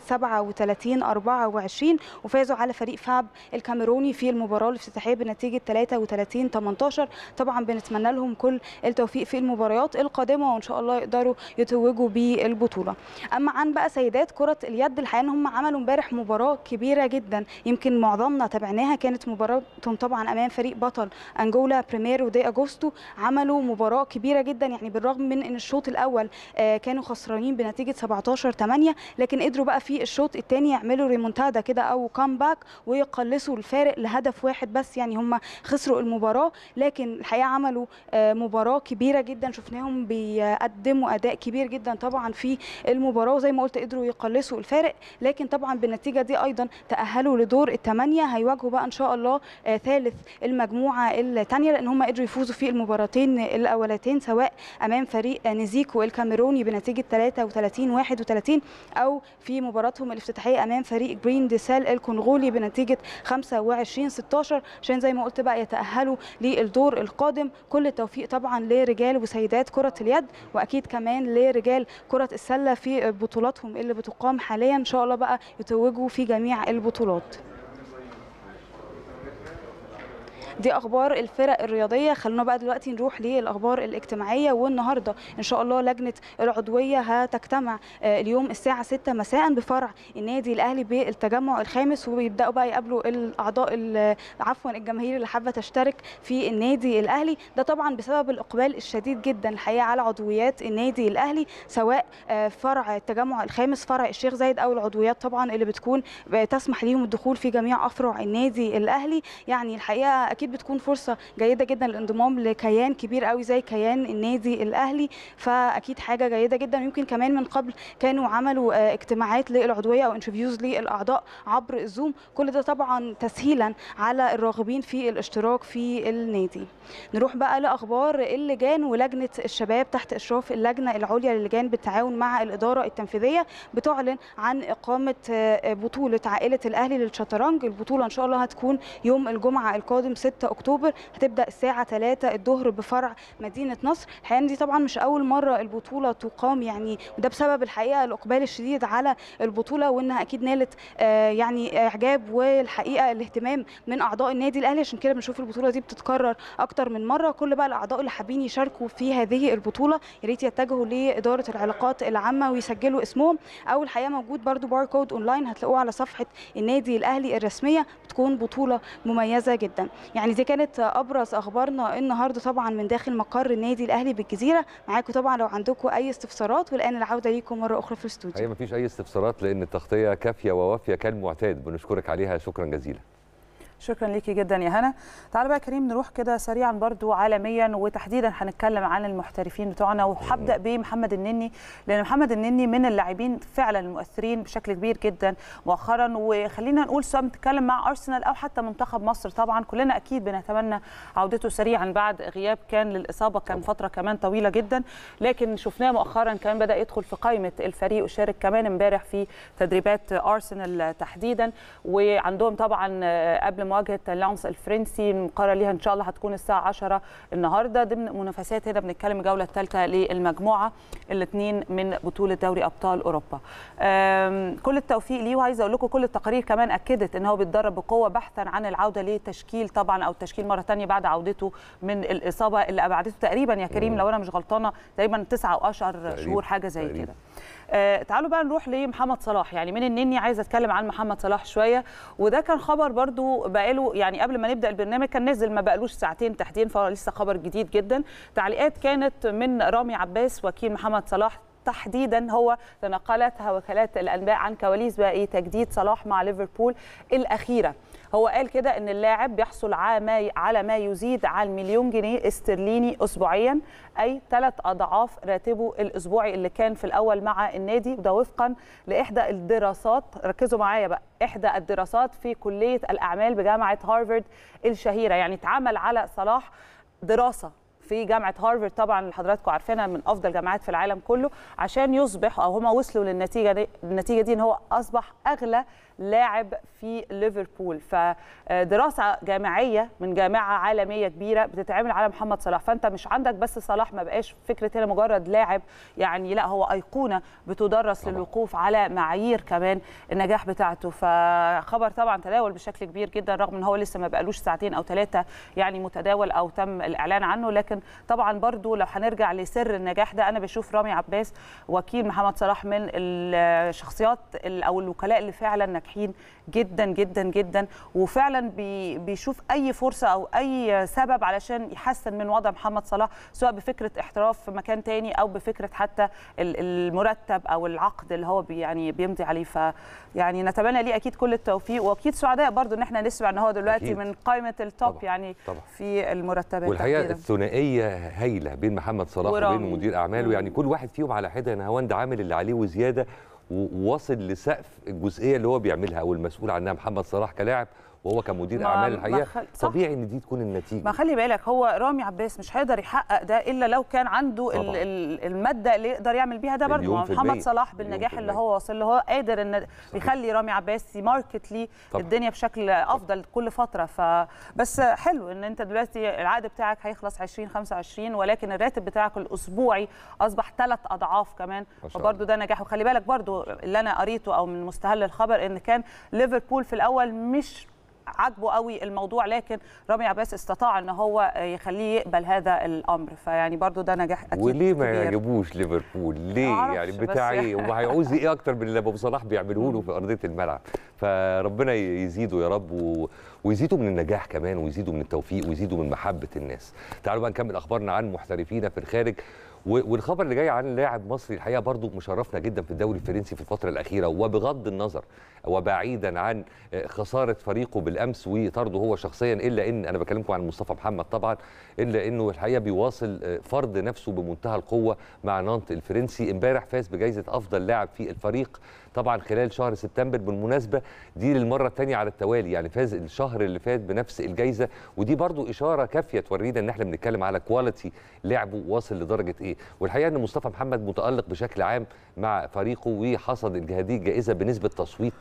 37 24 وفازوا على فريق فاب الكاميروني في المباراه الافتتاحيه بنتيجه 33 18 طبعا بنتمنى لهم كل التوفيق في المباريات القادمه وان شاء الله يقدروا يتوجوا بالبطوله اما عن بقى سيدات كره اليد الحقيقه ان هم عملوا امبارح مباراه كبيره جدا يمكن معظمنا تابعناها كانت مباراتهم طبعا امام فريق بطل انجولا بريميرو دي اجوستو عملوا مباراه كبيره جدا يعني بالرغم من ان الشوط الاول كانوا خسرانين بنتيجه 17 8 لكن قدروا بقى في الشوط الثاني يعملوا ريمونتادا كده او كامباك ويقلصوا الفارق لهدف واحد بس يعني هم خسروا المباراه لكن الحقيقه عملوا مباراه كبيره جدا شفناهم بيقدموا اداء كبير جدا طبعا في المباراه وزي ما قلت قدروا يقلصوا الفارق لكن طبعا بالنتيجه دي ايضا تاهلوا لدور الثمانيه هيواجهوا بقى ان شاء الله آه ثالث المجموعه الثانيه لان هم قدروا يفوزوا في المباراتين الاولتين سواء امام فريق نزيكو الكاميروني بنتيجه 33 31 او في مباراتهم الافتتاحيه امام فريق جرين ديسال الكونغولي بنتيجه 25 16 عشان زي ما قلت بقى يتاهلوا للدور القادم كل التوفيق طبعا لرجال وسيدات كره اليد واكيد كمان لرجال كره السله في بطولاتهم اللي بتقام حاليا ان شاء الله بقى يتوجوا في جميع البطولات دي اخبار الفرق الرياضيه خلونا بقى دلوقتي نروح للاخبار الاجتماعيه والنهارده ان شاء الله لجنه العضويه هتجتمع اليوم الساعه 6 مساء بفرع النادي الاهلي بالتجمع الخامس وبيبداوا بقى يقابلوا الاعضاء عفوا الجماهير اللي حابه تشترك في النادي الاهلي ده طبعا بسبب الاقبال الشديد جدا الحقيقه على عضويات النادي الاهلي سواء فرع التجمع الخامس فرع الشيخ زايد او العضويات طبعا اللي بتكون تسمح ليهم الدخول في جميع افرع النادي الاهلي يعني الحقيقه فاكيد بتكون فرصه جيده جدا للانضمام لكيان كبير قوي زي كيان النادي الاهلي فاكيد حاجه جيده جدا يمكن كمان من قبل كانوا عملوا آه، اجتماعات للعضويه او انترفيوز للاعضاء عبر الزوم كل ده طبعا تسهيلا على الراغبين في الاشتراك في النادي نروح بقى لاخبار اللجان ولجنه الشباب تحت اشراف اللجنه العليا للجان بالتعاون مع الاداره التنفيذيه بتعلن عن اقامه آه، بطوله عائله الاهلي للشطرنج البطوله ان شاء الله هتكون يوم الجمعه القادم 6 اكتوبر هتبدا الساعه 3 الظهر بفرع مدينه نصر الحقيقه إن دي طبعا مش اول مره البطوله تقام يعني وده بسبب الحقيقه الاقبال الشديد على البطوله وانها اكيد نالت آه، يعني اعجاب والحقيقه الاهتمام من اعضاء النادي الاهلي عشان كده بنشوف البطوله دي بتتكرر اكتر من مره كل بقى الاعضاء اللي حابين يشاركوا في هذه البطوله يا ريت يتجهوا لاداره العلاقات العامه ويسجلوا اسمهم او الحقيقه موجود برده باركود اونلاين هتلاقوه على صفحه النادي الاهلي الرسميه بتكون بطوله مميزه جدا يعني دي كانت ابرز اخبارنا النهارده طبعا من داخل مقر النادي الاهلي بالجزيره معاكم طبعا لو عندكم اي استفسارات والان العوده ليكم مره اخرى في الاستوديو هي مفيش اي استفسارات لان التغطيه كافيه ووافيه كالمعتاد بنشكرك عليها شكرا جزيلا شكرا ليكي جدا يا هنا تعالى بقى يا كريم نروح كده سريعا برضو عالميا وتحديدا هنتكلم عن المحترفين بتوعنا وهبدا بمحمد النني لان محمد النني من اللاعبين فعلا المؤثرين بشكل كبير جدا مؤخرا وخلينا نقول سواء بنتكلم مع ارسنال او حتى منتخب مصر طبعا كلنا اكيد بنتمنى عودته سريعا بعد غياب كان للاصابه كان فتره كمان طويله جدا لكن شفناه مؤخرا كمان بدا يدخل في قائمه الفريق وشارك كمان امبارح في تدريبات ارسنال تحديدا وعندهم طبعا قبل مواجهه لانس الفرنسي المقرر ليها ان شاء الله هتكون الساعه 10 النهارده ضمن منافسات هنا بنتكلم الجوله الثالثه للمجموعه الاثنين من بطوله دوري ابطال اوروبا أم، كل التوفيق ليه وعايزه اقول لكم كل التقارير كمان اكدت ان هو بيتدرب بقوه بحثا عن العوده لتشكيل طبعا او التشكيل مره ثانيه بعد عودته من الاصابه اللي ابعدته تقريبا يا كريم لو انا مش غلطانه تقريبا 9 او 10 تقريباً، شهور حاجه زي تقريباً. كده آه، تعالوا بقى نروح لمحمد صلاح يعني من النني عايزه اتكلم عن محمد صلاح شويه وده كان خبر برضو بقاله يعني قبل ما نبدا البرنامج كان نزل ما بقالوش ساعتين تحديدا فهو لسه خبر جديد جدا تعليقات كانت من رامي عباس وكيل محمد صلاح تحديدا هو تنقلتها وكالات الانباء عن كواليس بقى ايه تجديد صلاح مع ليفربول الاخيره هو قال كده ان اللاعب بيحصل على ما على ما يزيد عن مليون جنيه استرليني اسبوعيا اي ثلاث اضعاف راتبه الاسبوعي اللي كان في الاول مع النادي وده وفقا لاحدى الدراسات ركزوا معايا بقى احدى الدراسات في كليه الاعمال بجامعه هارفارد الشهيره يعني اتعمل على صلاح دراسه في جامعه هارفارد طبعا اللي حضراتكم عارفينها من افضل جامعات في العالم كله عشان يصبح او هم وصلوا للنتيجه دي النتيجه دي ان هو اصبح اغلى لاعب في ليفربول فدراسه جامعيه من جامعه عالميه كبيره بتتعمل على محمد صلاح فانت مش عندك بس صلاح ما بقاش فكره هنا مجرد لاعب يعني لا هو ايقونه بتدرس طبعا. للوقوف على معايير كمان النجاح بتاعته فخبر طبعا تداول بشكل كبير جدا رغم ان هو لسه ما بقالوش ساعتين او ثلاثه يعني متداول او تم الاعلان عنه لكن طبعا برضو لو هنرجع لسر النجاح ده انا بشوف رامي عباس وكيل محمد صلاح من الشخصيات ال- او الوكلاء اللي فعلا ناجحين جدا جدا جدا وفعلا بي بيشوف اي فرصه او اي سبب علشان يحسن من وضع محمد صلاح سواء بفكره احتراف في مكان تاني او بفكره حتى ال- المرتب او العقد اللي هو بي يعني بيمضي عليه ف يعني نتمنى ليه اكيد كل التوفيق واكيد سعداء برضو ان احنا نسمع ان هو دلوقتي أكيد. من قائمه التوب طبعاً، يعني طبعاً. في المرتبات والحقيقه تحديداً. الثنائيه هايله بين محمد صلاح ورامي. وبين مدير اعماله مم. يعني كل واحد فيهم على حده نهاوند عامل اللي عليه وزياده وواصل لسقف الجزئيه اللي هو بيعملها او المسؤول عنها محمد صلاح كلاعب وهو كمدير ما- اعمال ما الحقيقه خل- صح. طبيعي ان دي تكون النتيجه ما خلي بالك هو رامي عباس مش هيقدر يحقق ده الا لو كان عنده ال- طبعاً. ال- الماده اللي يقدر يعمل بيها ده برضه مليون ما في محمد المية. صلاح مليون بالنجاح في اللي المية. هو وصل له هو قادر ان يخلي رامي عباس يماركت ليه طبعاً. الدنيا بشكل افضل كل فتره فبس حلو ان انت دلوقتي العقد بتاعك هيخلص 2025 ولكن الراتب بتاعك الاسبوعي اصبح ثلاث اضعاف كمان ما شاء فبرضه ده نجاح وخلي بالك برضه اللي انا قريته او من مستهل الخبر ان كان ليفربول في الاول مش عاجبه قوي الموضوع لكن رامي عباس استطاع ان هو يخليه يقبل هذا الامر فيعني برضو ده نجاح اكيد وليه ما كبير. يعجبوش ليفربول ليه معرفش، يعني بس بتاع ايه يعني- وهيعوز ايه اكتر من اللي ابو صلاح بيعمله له في ارضيه الملعب فربنا يزيده يا رب و... ويزيده من النجاح كمان ويزيده من التوفيق ويزيده من محبه الناس تعالوا بقى نكمل اخبارنا عن محترفين في الخارج و- والخبر اللي جاي عن لاعب مصري الحقيقه برضو مشرفنا جدا في الدوري الفرنسي في الفتره الاخيره وبغض النظر وبعيدا عن آه، خساره فريقه بالامس وطرده هو شخصيا الا ان انا بكلمكم عن مصطفى محمد طبعا الا انه الحقيقه بيواصل آه، فرض نفسه بمنتهى القوه مع نانت الفرنسي امبارح فاز بجائزه افضل لاعب في الفريق طبعا خلال شهر سبتمبر بالمناسبه دي للمره الثانيه على التوالي يعني فاز الشهر اللي فات بنفس الجائزه ودي برضو اشاره كافيه تورينا ان احنا بنتكلم على كواليتي لعبه واصل لدرجه ايه والحقيقه ان مصطفى محمد متالق بشكل عام مع فريقه وحصد هذه الجائزه بنسبه تصويت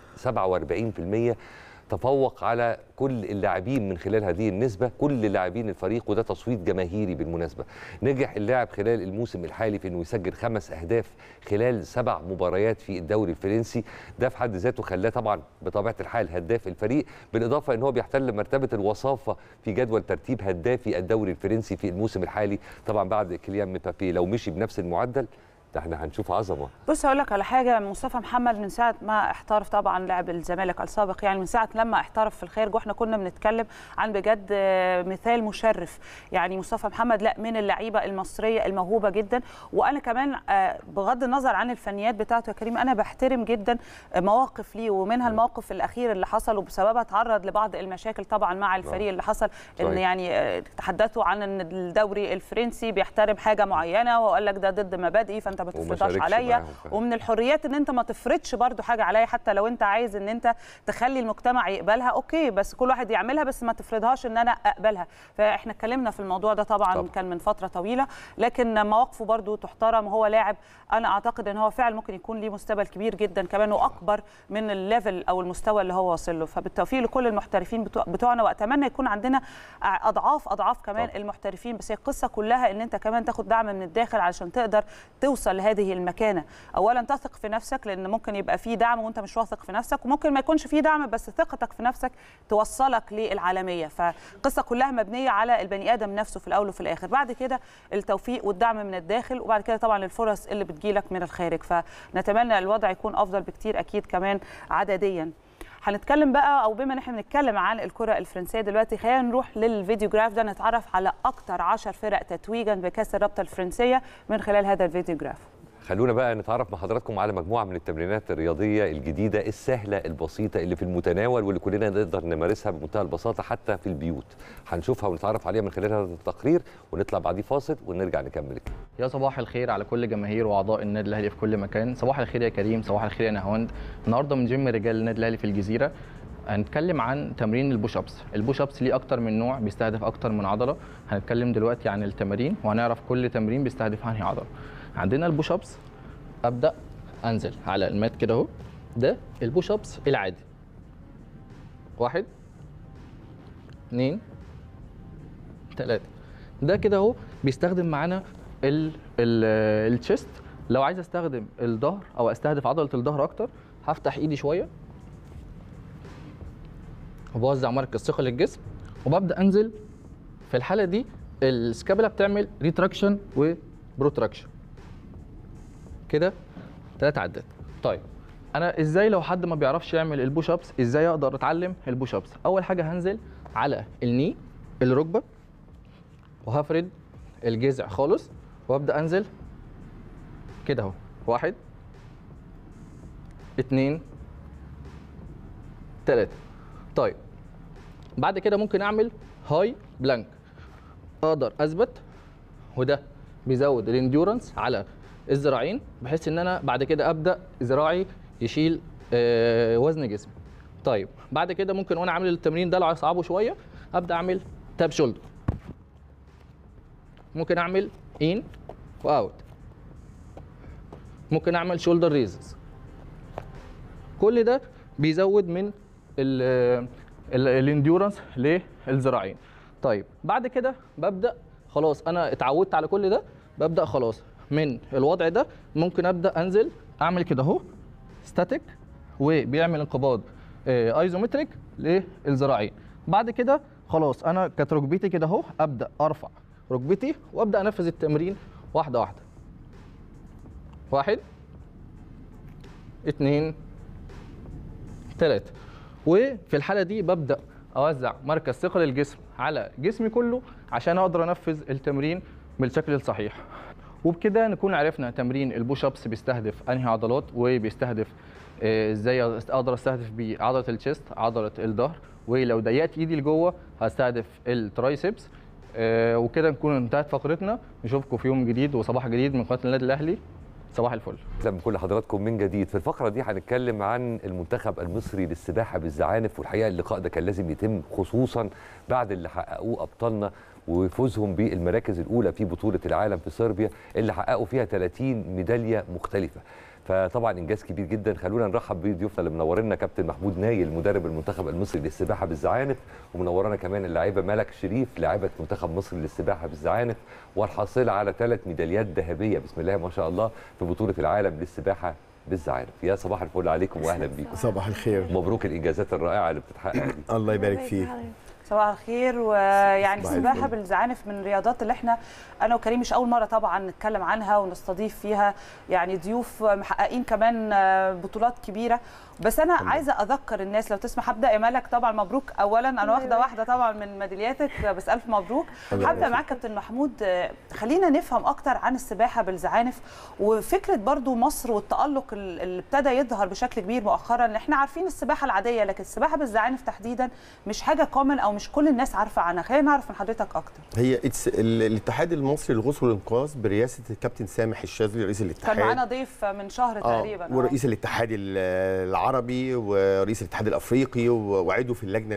47% تفوق على كل اللاعبين من خلال هذه النسبة كل لاعبين الفريق وده تصويت جماهيري بالمناسبة نجح اللاعب خلال الموسم الحالي في أنه يسجل خمس أهداف خلال سبع مباريات في الدوري الفرنسي ده في حد ذاته خلاه طبعا بطبيعة الحال هداف الفريق بالإضافة أنه هو بيحتل مرتبة الوصافة في جدول ترتيب هدافي الدوري الفرنسي في الموسم الحالي طبعا بعد كيليان مبابي لو مشي بنفس المعدل ده احنا هنشوف عظمه بص هقول لك على حاجه مصطفى محمد من ساعه ما احترف طبعا لاعب الزمالك السابق يعني من ساعه لما احترف في الخارج واحنا كنا بنتكلم عن بجد آه، مثال مشرف يعني مصطفى محمد لا من اللعيبه المصريه الموهوبه جدا وانا كمان آه، بغض النظر عن الفنيات بتاعته يا كريم انا بحترم جدا مواقف ليه ومنها الموقف الاخير اللي حصل وبسببها تعرض لبعض المشاكل طبعا مع الفريق اللي حصل ان صحيح. يعني آه، تحدثوا عن ان الدوري الفرنسي بيحترم حاجه معينه وقال لك ده ضد مبادئي فانت ما وما تفرضهاش شاركش عليا معاهم فعلا. ومن الحريات ان انت ما تفرضش برضو حاجه عليا حتى لو انت عايز ان انت تخلي المجتمع يقبلها اوكي بس كل واحد يعملها بس ما تفرضهاش ان انا اقبلها فاحنا اتكلمنا في الموضوع ده طبعا طبعا. كان من فتره طويله لكن مواقفه برضو تحترم وهو لاعب انا اعتقد ان هو فعلا ممكن يكون ليه مستقبل كبير جدا كمان واكبر من الليفل او المستوى اللي هو واصل له فبالتوفيق لكل المحترفين بتوع- بتوعنا واتمنى يكون عندنا اضعاف اضعاف كمان طبعا. المحترفين بس هي القصه كلها ان انت كمان تاخد دعم من الداخل علشان تقدر توصل لهذه المكانه اولا تثق في نفسك لان ممكن يبقى في دعم وانت مش واثق في نفسك وممكن ما يكونش في دعم بس ثقتك في نفسك توصلك للعالميه فالقصه كلها مبنيه على البني ادم نفسه في الاول وفي الاخر بعد كده التوفيق والدعم من الداخل وبعد كده طبعا الفرص اللي بتجيلك من الخارج فنتمنى الوضع يكون افضل بكتير اكيد كمان عدديا هنتكلم بقى او بما ان احنا بنتكلم عن الكره الفرنسيه دلوقتي خلينا نروح للفيديوجراف ده نتعرف على اكتر 10 فرق تتويجا بكاس الرابطه الفرنسيه من خلال هذا الفيديوجراف خلونا بقى نتعرف مع حضراتكم على مجموعه من التمرينات الرياضيه الجديده السهله البسيطه اللي في المتناول واللي كلنا نقدر نمارسها بمنتهى البساطه حتى في البيوت هنشوفها ونتعرف عليها من خلال هذا التقرير ونطلع بعديه فاصل ونرجع نكمل الكلام يا صباح الخير على كل جماهير واعضاء النادي الاهلي في كل مكان صباح الخير يا كريم صباح الخير يا نهاوند النهارده من جيم رجال النادي الاهلي في الجزيره هنتكلم عن تمرين البوش ابس البوش ابس ليه اكتر من نوع بيستهدف اكتر من عضله هنتكلم دلوقتي عن التمارين وهنعرف كل تمرين بيستهدف انهي عضله عندنا البوش ابس ابدا انزل على المات كده اهو ده البوش ابس العادي واحد اتنين تلاتة ده كده اهو بيستخدم معانا ال ال الشيست لو عايز استخدم الظهر او استهدف عضله الظهر اكتر هفتح ايدي شويه وبوزع مركز ثقل الجسم وببدا انزل في الحاله دي السكابولا بتعمل ريتراكشن وبروتراكشن كده ثلاث عدات طيب انا ازاي لو حد ما بيعرفش يعمل البوش ابس ازاي اقدر اتعلم البوش ابس اول حاجه هنزل على الني الركبه وهفرد الجذع خالص وابدا انزل كده اهو واحد اتنين تلاته طيب بعد كده ممكن اعمل هاي بلانك اقدر اثبت وده بيزود الانديورنس على الذراعين بحيث ان انا بعد كده ابدا ذراعي يشيل آه، وزن جسمي طيب بعد كده ممكن وانا عامل التمرين ده لو عايز اصعبه شويه ابدا اعمل تاب شولدر ممكن اعمل ان واوت ممكن اعمل شولدر ريزز كل ده بيزود من الانديورنس للذراعين طيب بعد كده ببدا خلاص انا اتعودت على كل ده ببدا خلاص من الوضع ده ممكن ابدا انزل اعمل كده اهو ستاتيك وبيعمل انقباض آه، ايزومتريك للذراعين بعد كده خلاص انا كانت ركبتي كده اهو ابدا ارفع ركبتي وابدا انفذ التمرين واحده واحده واحد اتنين تلاتة وفي الحالة دي ببدأ أوزع مركز ثقل الجسم على جسمي كله عشان أقدر أنفذ التمرين بالشكل الصحيح وبكده نكون عرفنا تمرين البوش ابس بيستهدف انهي عضلات وبيستهدف آه، ازاي اقدر استهدف بيه عضله الشيست عضله الظهر ولو ضيقت ايدي لجوه هستهدف الترايسبس آه، وكده نكون انتهت فقرتنا نشوفكم في يوم جديد وصباح جديد من قناه النادي الاهلي صباح الفل اهلا بكل حضراتكم من جديد في الفقره دي هنتكلم عن المنتخب المصري للسباحه بالزعانف والحقيقه اللقاء ده كان لازم يتم خصوصا بعد اللي حققوه ابطالنا وفوزهم بالمراكز الاولى في بطوله العالم في صربيا اللي حققوا فيها 30 ميداليه مختلفه فطبعا انجاز كبير جدا خلونا نرحب بضيوفنا اللي منورنا كابتن محمود نايل مدرب المنتخب المصري للسباحه بالزعانف ومنورانا كمان اللاعبه ملك شريف لاعبه منتخب مصر للسباحه بالزعانف والحاصله على ثلاث ميداليات ذهبيه بسم الله ما شاء الله في بطوله العالم للسباحه بالزعانف يا صباح الفل عليكم واهلا بيكم صباح الخير مبروك الانجازات الرائعه اللي بتتحقق دي الله يبارك فيك صباح الخير ويعني صباح السباحه الفل. بالزعانف من الرياضات اللي احنا انا وكريم مش اول مره طبعا نتكلم عنها ونستضيف فيها يعني ضيوف محققين كمان بطولات كبيره بس انا عايزه اذكر الناس لو تسمح هبدا يا ملك طبعا مبروك اولا انا واخده واحده طبعا من ميدالياتك بس الف مبروك الله هبدا يبارك معاك كابتن محمود آه، خلينا نفهم اكتر عن السباحه بالزعانف وفكره برضو مصر والتالق ال- اللي ابتدى يظهر بشكل كبير مؤخرا ان احنا عارفين السباحه العاديه لكن السباحه بالزعانف تحديدا مش حاجه كومن او مش كل الناس عارفه عنها خلينا نعرف من حضرتك اكتر هي it's ال- الاتحاد المصري للغوص والانقاذ برئاسه الكابتن سامح الشاذلي رئيس الاتحاد كان معانا ضيف من شهر تقريبا آه. ورئيس الاتحاد ال- العربي ورئيس الاتحاد الافريقي و- وعضو في اللجنه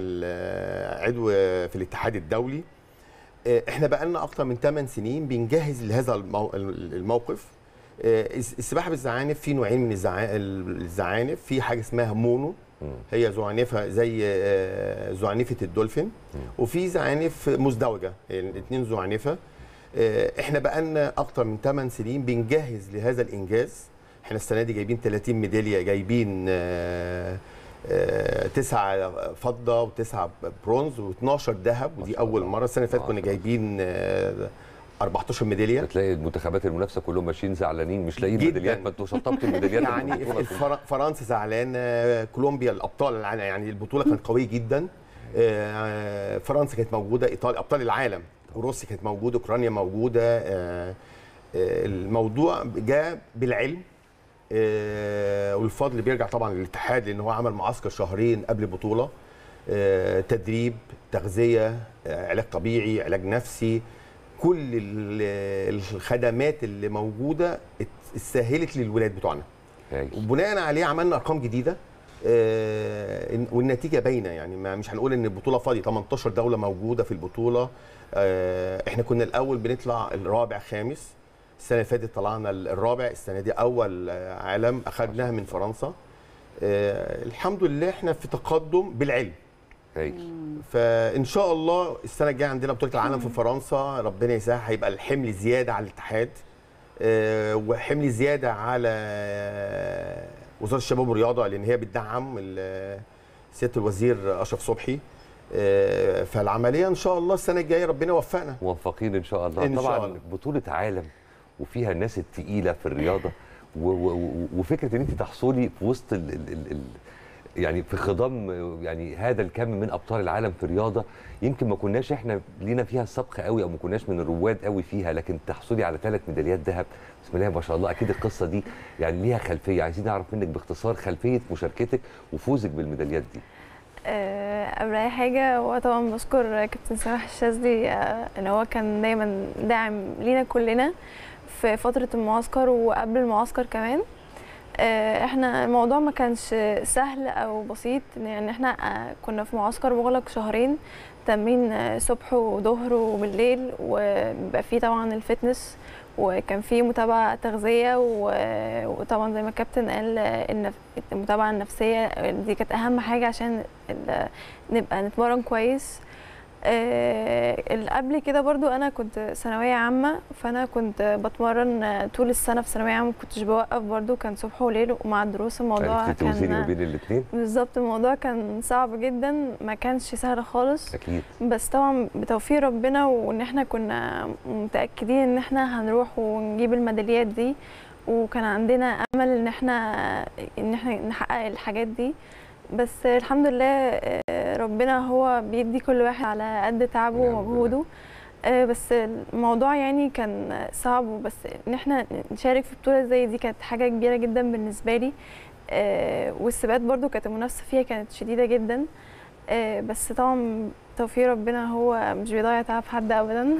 ال- عضو في الاتحاد الدولي آه، احنا بقى لنا اكتر من 8 سنين بنجهز لهذا المو- الموقف آه، الس- السباحه بالزعانف في نوعين من الزعا- الزعانف في حاجه اسمها مونو هي زعنفه زي آه، زعنفه الدولفين وفي زعانف مزدوجه يعني الاثنين زعنفه آه، احنا بقالنا اكتر من 8 سنين بنجهز لهذا الانجاز احنا السنه دي جايبين 30 ميداليه جايبين آه، آه، تسعة فضة وتسعة برونز و12 ذهب ودي أول مرة السنة اللي فاتت كنا جايبين آه، 14 ميدالية بتلاقي المنتخبات المنافسه كلهم ماشيين زعلانين مش لاقيين جداً. ميداليات ما انتوا شطبتوا الميداليات يعني البطولة كلها. الفر- فرنسا زعلانه كولومبيا الابطال العالم يعني البطوله كانت قويه جدا آه، فرنسا كانت موجوده ايطاليا ابطال العالم وروسيا كانت موجوده اوكرانيا موجوده آه، آه، الموضوع جاء بالعلم آه، والفضل بيرجع طبعا للاتحاد لان هو عمل معسكر شهرين قبل البطوله آه، تدريب تغذيه آه، علاج طبيعي علاج نفسي كل ال- الخدمات اللي موجوده ات- سهلت للولاد بتوعنا وبناء عليه عملنا ارقام جديده آه، إن- والنتيجه باينه يعني ما مش هنقول ان البطوله فاضيه 18 دوله موجوده في البطوله آه، احنا كنا الاول بنطلع الرابع خامس السنه اللي فاتت طلعنا الرابع السنه دي اول آه، عالم اخذناها من فرنسا آه، الحمد لله احنا في تقدم بالعلم فان شاء الله السنه الجايه عندنا بطوله العالم في فرنسا ربنا يسهل هيبقى الحمل زياده على الاتحاد آه، وحمل زياده على آه، وزاره الشباب والرياضه لان هي بتدعم ال- سياده الوزير اشرف صبحي آه، فالعمليه ان شاء الله السنه الجايه ربنا يوفقنا موفقين ان شاء الله إن شاء طبعا الله. بطوله عالم وفيها الناس التقيله في الرياضه و و و وفكره ان انت تحصلي في وسط ال ال ال ال يعني في خضم يعني هذا الكم من ابطال العالم في الرياضه يمكن ما كناش احنا لينا فيها السبق قوي او ما كناش من الرواد قوي فيها لكن تحصلي على ثلاث ميداليات ذهب بسم الله ما شاء الله اكيد القصه دي يعني ليها خلفيه عايزين نعرف منك باختصار خلفيه مشاركتك وفوزك بالميداليات دي آه، قبل اي حاجه هو طبعا بشكر كابتن سامح الشاذلي آه، ان هو كان دايما داعم لينا كلنا في فتره المعسكر وقبل المعسكر كمان آه، احنا الموضوع ما كانش سهل او بسيط يعني احنا آه، كنا في معسكر مغلق شهرين تمرين آه، صبح وظهر وبالليل وبيبقى فيه طبعا الفتنس وكان في متابعة تغذية و- وطبعا زي ما الكابتن قال آه، النف- المتابعة النفسية دي كانت أهم حاجة عشان ال- نبقى نتمرن كويس آه، اللي قبل كده برضو أنا كنت ثانوية عامة فأنا كنت بتمرن آه، طول السنة في ثانوية عامة كنتش بوقف برضو كان صبح وليل ومع الدروس الموضوع عرفتي توزني ما كان بين الاثنين بالظبط الموضوع كان صعب جدا ما كانش سهل خالص اكيد بس طبعا بتوفيق ربنا وان احنا كنا متاكدين ان احنا هنروح ونجيب الميداليات دي وكان عندنا امل ان احنا ان احنا نحقق الحاجات دي بس الحمد لله آه، ربنا هو بيدي كل واحد على قد تعبه ومجهوده آه، بس الموضوع يعني كان صعب بس ان احنا نشارك في بطوله زي دي كانت حاجه كبيره جدا بالنسبه لي آه، والسباقات برضو كانت المنافسه فيها كانت شديده جدا آه، بس طبعا توفيق ربنا هو مش بيضيع تعب حد ابدا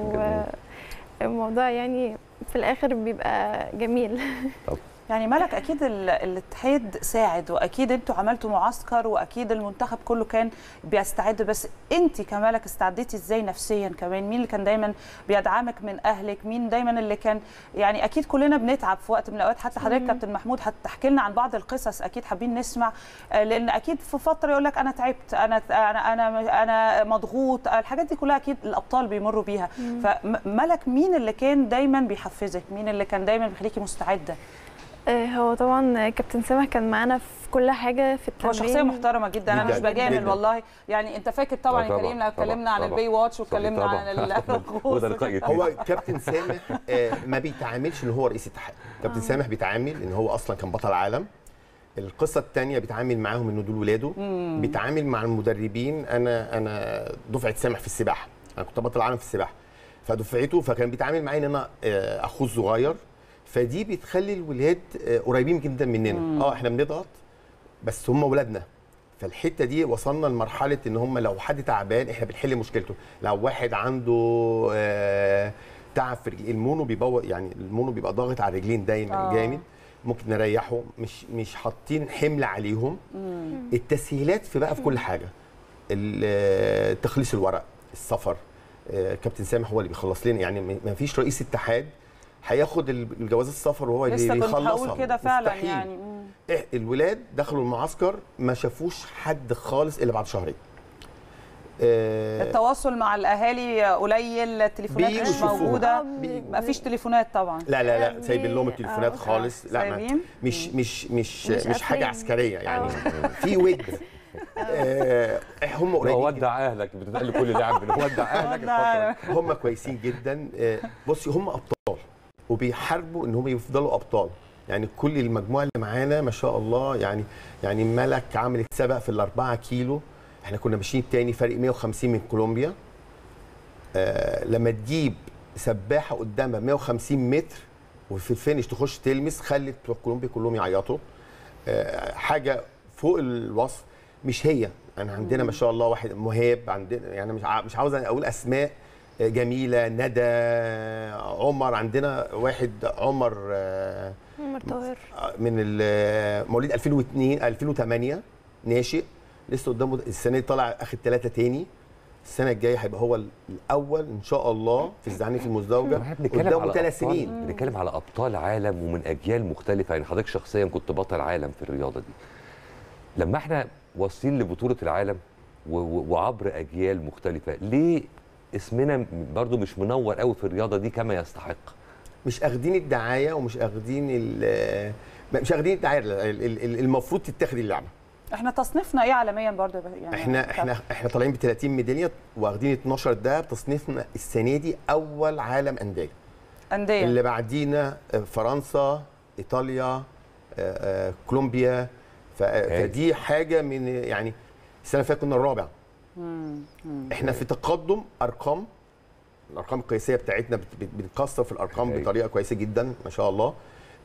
والموضوع يعني في الاخر بيبقى جميل يعني ملك اكيد ال- الاتحاد ساعد واكيد انتوا عملتوا معسكر واكيد المنتخب كله كان بيستعد بس انت كملك استعديتي ازاي نفسيا كمان مين اللي كان دايما بيدعمك من اهلك مين دايما اللي كان يعني اكيد كلنا بنتعب في وقت من الاوقات حتى حضرتك مم. كابتن محمود هتحكي لنا عن بعض القصص اكيد حابين نسمع آه، لان اكيد في فتره يقول لك انا تعبت انا انا انا انا مضغوط الحاجات دي كلها اكيد الابطال بيمروا بيها مم. فملك مين اللي كان دايما بيحفزك مين اللي كان دايما بيخليكي مستعده آه، هو طبعا كابتن سامح كان معانا في كل حاجه في هو التمرين شخصيه محترمه جدا انا جداً، مش بجامل جداً. والله يعني انت فاكر طبعا آه، يا طبعاً، كريم لما طبعاً، اتكلمنا عن طبعاً. البي واتش صحيح، واتكلمنا طبعاً. عن هو الغوص هو كابتن سامح آه، ما بيتعاملش ان هو رئيس اتحاد كابتن سامح بيتعامل ان هو اصلا كان بطل عالم القصه الثانيه بيتعامل معاهم انه دول ولاده مم. بيتعامل مع المدربين انا انا دفعه سامح في السباحه انا كنت بطل عالم في السباحه فدفعته فكان بيتعامل معايا ان انا آه، اخوه الصغير فدي بتخلي الولاد آه، قريبين جدا مننا مم. اه احنا بنضغط بس هم ولادنا فالحته دي وصلنا لمرحله ان هم لو حد تعبان احنا بنحل مشكلته لو واحد عنده آه، تعب في رجليه المونو بيبوظ يعني المونو بيبقى ضاغط على الرجلين دايما آه. جامد ممكن نريحه مش مش حاطين حمل عليهم التسهيلات في بقى في كل حاجه ال- آه، تخليص الورق السفر آه، كابتن سامح هو اللي بيخلص لنا يعني ما ما فيش رئيس اتحاد هياخد ال- الجواز السفر وهو اللي لسه كنت بيخلصها هقول كده فعلا مستحيل. يعني مم. إيه الولاد دخلوا المعسكر ما شافوش حد خالص الا بعد شهرين آه، التواصل مع الاهالي قليل التليفونات بيجوا مش يشوفوها. موجوده بي- ما فيش تليفونات طبعا لا لا لا سايبين لهم التليفونات آه. خالص لا ما سايبين؟ مش مش مش مش مش حاجه قافلين. عسكريه يعني في ود آه، هم قريبين ودع اهلك بتتقال لكل لاعب ودع اهلك الفترة. هم كويسين جدا آه، بصي هم ابطال وبيحاربوا ان هم يفضلوا ابطال يعني كل المجموعه اللي معانا ما شاء الله يعني يعني ملك عملت سبق في الأربعة كيلو احنا كنا ماشيين تاني فرق 150 من كولومبيا آه لما تجيب سباحه قدامها 150 متر وفي الفينش تخش تلمس خلت بتوع كولومبيا كلهم يعيطوا آه حاجه فوق الوصف مش هي انا عندنا ما شاء الله واحد مهاب عندنا يعني مش ع- مش عاوز اقول اسماء آه، جميله ندى عمر عندنا واحد عمر آه، عمر طاهر من ال- مواليد 2002 2008 ناشئ لسه قدامه السنه دي طالع اخد ثلاثه تاني السنه الجايه هيبقى هو الاول ان شاء الله في الزعانف المزدوجه بنتكلم قدامه على ثلاث أبطال- سنين بنتكلم على ابطال عالم ومن اجيال مختلفه يعني حضرتك شخصيا كنت بطل عالم في الرياضه دي لما احنا واصلين لبطوله العالم و- و- وعبر اجيال مختلفه ليه اسمنا برضو مش منور قوي في الرياضه دي كما يستحق مش اخدين الدعايه ومش اخدين ال- مش اخدين الدعايه ال- ال- ال- المفروض تتاخد اللعبه احنا تصنيفنا ايه عالميا برضه يعني احنا احنا احنا طالعين ب 30 ميداليه واخدين 12 دهب تصنيفنا السنه دي اول عالم انديه انديه اللي بعدينا آه، فرنسا ايطاليا آه، آه، كولومبيا ف- فدي حاجه من يعني السنه اللي فاتت كنا الرابع مم. مم. احنا في تقدم ارقام الارقام القياسيه بتاعتنا بت- بت- بنكسر في الارقام هاي. بطريقه كويسه جدا ما شاء الله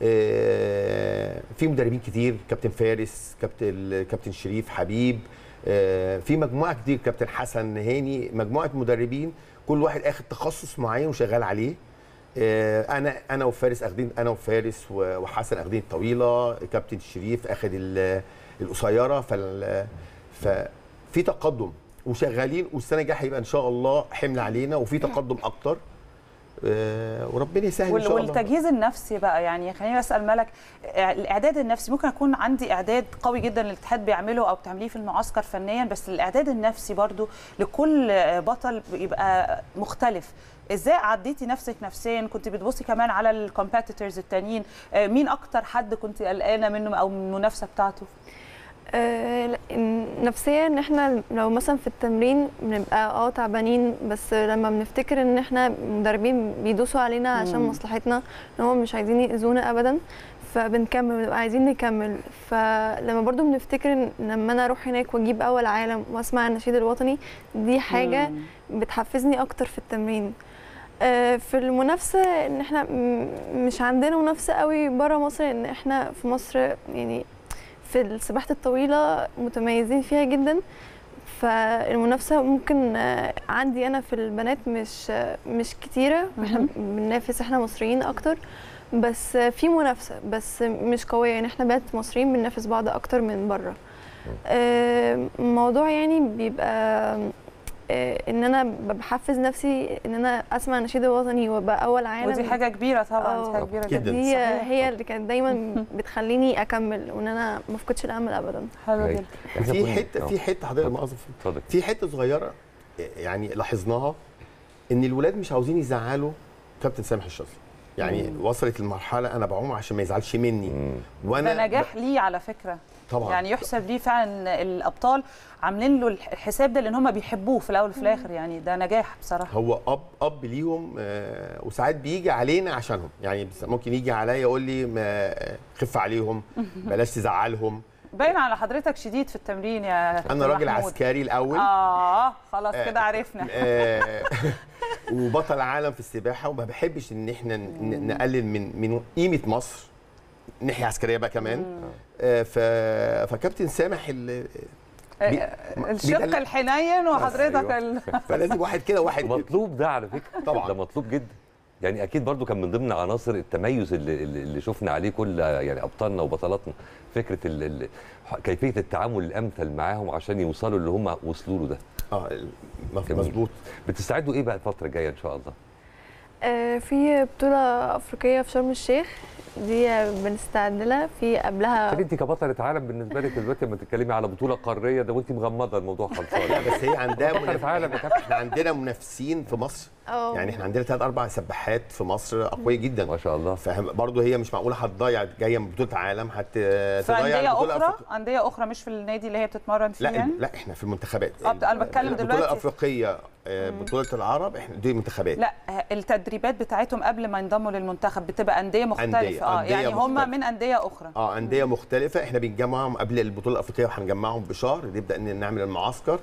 آه، في مدربين كتير كابتن فارس كابتن كابتن شريف حبيب آه، في مجموعه كتير كابتن حسن هاني مجموعه مدربين كل واحد اخد تخصص معين وشغال عليه آه، انا انا وفارس اخدين انا وفارس و- وحسن اخدين الطويله كابتن شريف اخد ال- القصيره فال ففي تقدم وشغالين والسنه الجايه هيبقى ان شاء الله حمل علينا وفي تقدم اكتر آه، وربنا يسهل ان وال- شاء الله والتجهيز النفسي بقى يعني خليني اسال ملك إع- الاعداد النفسي ممكن اكون عندي اعداد قوي جدا الاتحاد بيعمله او بتعمليه في المعسكر فنيا بس الاعداد النفسي برضو لكل بطل بيبقى مختلف ازاي عديتي نفسك نفسيا كنت بتبصي كمان على الكومبيتيتورز التانيين آه، مين اكتر حد كنت قلقانه منه او من المنافسه بتاعته آه، لا، إن- نفسيا ان احنا لو مثلا في التمرين بنبقى اه تعبانين بس لما بنفتكر ان احنا مدربين بيدوسوا علينا عشان مم. مصلحتنا ان هم مش عايزين يأذونا ابدا فبنكمل بنبقى عايزين نكمل فلما برضو بنفتكر إن لما انا اروح هناك واجيب اول عالم واسمع النشيد الوطني دي حاجه بتحفزني اكتر في التمرين آه، في المنافسه ان احنا م- مش عندنا منافسه قوي بره مصر ان احنا في مصر يعني في السباحه الطويله متميزين فيها جدا فالمنافسه ممكن آه، عندي انا في البنات مش آه، مش كتيره احنا بننافس احنا مصريين اكتر بس آه، في منافسه بس مش قويه يعني احنا بنات مصريين بننافس بعض اكتر من بره آه، الموضوع يعني بيبقى آه، ان انا بحفز نفسي ان انا اسمع النشيد الوطني وابقى اول عالم ودي حاجه كبيره طبعا آه، دي حاجه كبيره جداً. جدا دي صحيح. هي اللي كانت دايما بتخليني اكمل وان انا ما افقدش الامل ابدا حلو جيد. جدا إحنا في كنا- حته آه. في حته حضرتك مؤاخذه اتفضل في حته صغيره يعني لاحظناها ان الولاد مش عاوزين يزعلوا كابتن سامح الشاذلي يعني مم. وصلت المرحله انا بعوم عشان ما يزعلش مني مم. وانا ده نجاح ليه على فكره طبعا يعني يحسب ليه فعلا الابطال عاملين له الحساب ده لان هم بيحبوه في الاول وفي الاخر يعني ده نجاح بصراحه هو اب اب ليهم آه، وساعات بيجي علينا عشانهم يعني بس- ممكن يجي عليا يقول لي ما خف عليهم بلاش تزعلهم باين على حضرتك شديد في التمرين يا انا كابتن راجل محمود. عسكري الاول اه خلاص آه، كده عرفنا آه، وبطل عالم في السباحه وما بحبش ان احنا ن- نقلل من من قيمه مصر ناحيه عسكريه بقى كمان آه، ف... فكابتن سامح ال... بي- آه، الشق بيدلع- الحنين وحضرتك أيوة. ال... فلازم واحد كده واحد كده. مطلوب ده على فكره طبعاً. ده مطلوب جدا يعني اكيد برضو كان من ضمن عناصر التميز اللي, اللي اللي شفنا عليه كل يعني ابطالنا وبطلاتنا فكره ال ال كيفيه التعامل الامثل معاهم عشان يوصلوا اللي هم وصلوا له ده اه مف- جميل. مظبوط بتستعدوا ايه بقى الفتره الجايه ان شاء الله آه، في بطوله افريقيه في شرم الشيخ دي بنستعد لها في قبلها طب انت كبطله عالم بالنسبه لك دلوقتي لما تتكلمي على بطوله قاريه ده وانت مغمضه الموضوع خلصان لا بس هي عندها بطلة منافس- عالم يا كابتن احنا عندنا منافسين في مصر اه يعني احنا عندنا ثلاث اربع سباحات في مصر اقوياء جدا ما شاء الله فاهم برضه هي مش معقوله هتضيع جايه من بطوله عالم في هتضيع انديه البطوله اخرى الأفريقية. انديه اخرى مش في النادي اللي هي بتتمرن فيه لا يعني لا احنا في المنتخبات آه، انا بتكلم البطوله دلوقتي. الافريقيه آه، بطوله العرب احنا دي منتخبات لا التدريبات بتاعتهم قبل ما ينضموا للمنتخب بتبقى انديه مختلفه أندية- اه أندية يعني هم مختلفة. من انديه اخرى اه انديه مختلفه احنا بنجمعهم قبل البطوله الافريقيه وهنجمعهم بشهر نبدا إن نعمل المعسكر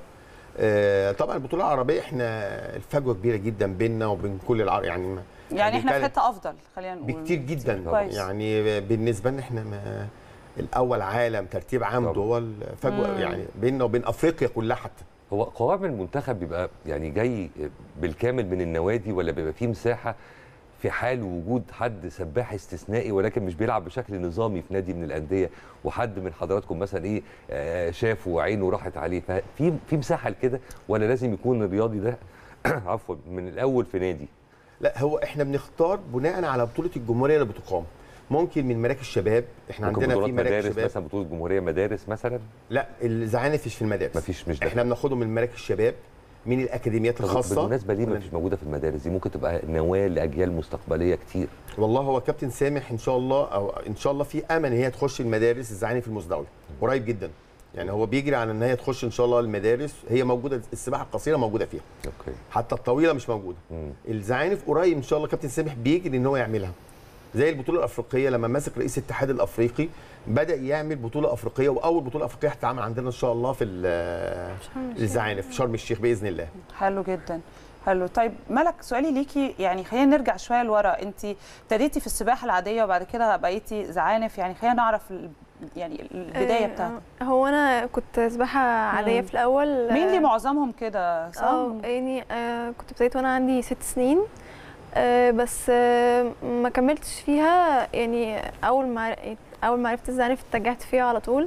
آه طبعا البطوله العربيه احنا الفجوه كبيره جدا بيننا وبين كل العرب يعني ما- يعني احنا في بنتكلم حته افضل خلينا نقول بكتير جدا كويس. يعني بالنسبه لنا احنا ما الاول عالم ترتيب عام طبعا. دول فجوه مم. يعني بيننا وبين افريقيا كلها حتى هو قوام المنتخب بيبقى يعني جاي بالكامل من النوادي ولا بيبقى فيه مساحه في حال وجود حد سباح استثنائي ولكن مش بيلعب بشكل نظامي في نادي من الانديه وحد من حضراتكم مثلا ايه آه، شافه وعينه راحت عليه ففي في مساحه لكده ولا لازم يكون الرياضي ده عفوا من الاول في نادي لا هو احنا بنختار بناء على بطوله الجمهوريه اللي بتقام ممكن من مراكز شباب احنا ممكن عندنا بطولات في مراكز مدارس شباب مثلا بطوله جمهوريه مدارس مثلا لا الزعانف مش في المدارس مفيش مش ده احنا بناخدهم من مراكز شباب من الاكاديميات طب الخاصه بالمناسبه ليه ما فيش موجوده في المدارس دي ممكن تبقى نواه لاجيال مستقبليه كتير والله هو كابتن سامح ان شاء الله او ان شاء الله في امل ان هي تخش المدارس الزعانف المزدوجه قريب جدا يعني هو بيجري على ان هي تخش ان شاء الله المدارس هي موجوده السباحه القصيره موجوده فيها اوكي حتى الطويله مش موجوده مم. الزعانف قريب ان شاء الله كابتن سامح بيجري ان هو يعملها زي البطوله الافريقيه لما مسك رئيس الاتحاد الافريقي بدا يعمل بطوله افريقيه واول بطوله افريقيه هتتعمل عندنا ان شاء الله في ال- الزعانف في شرم الشيخ باذن الله حلو جدا حلو طيب ملك سؤالي ليكي يعني خلينا نرجع شويه لورا انت ابتديتي في السباحه العاديه وبعد كده بقيتي زعانف يعني خلينا نعرف ال- يعني البدايه آه، بتاعتك هو انا كنت سباحه عاديه مم. في الاول مين اللي آه، معظمهم كده صح؟ اه يعني آه كنت ابتديت وانا عندي ست سنين آه بس آه ما كملتش فيها يعني اول ما اول ما عرفت الزعانف اتجهت فيها على طول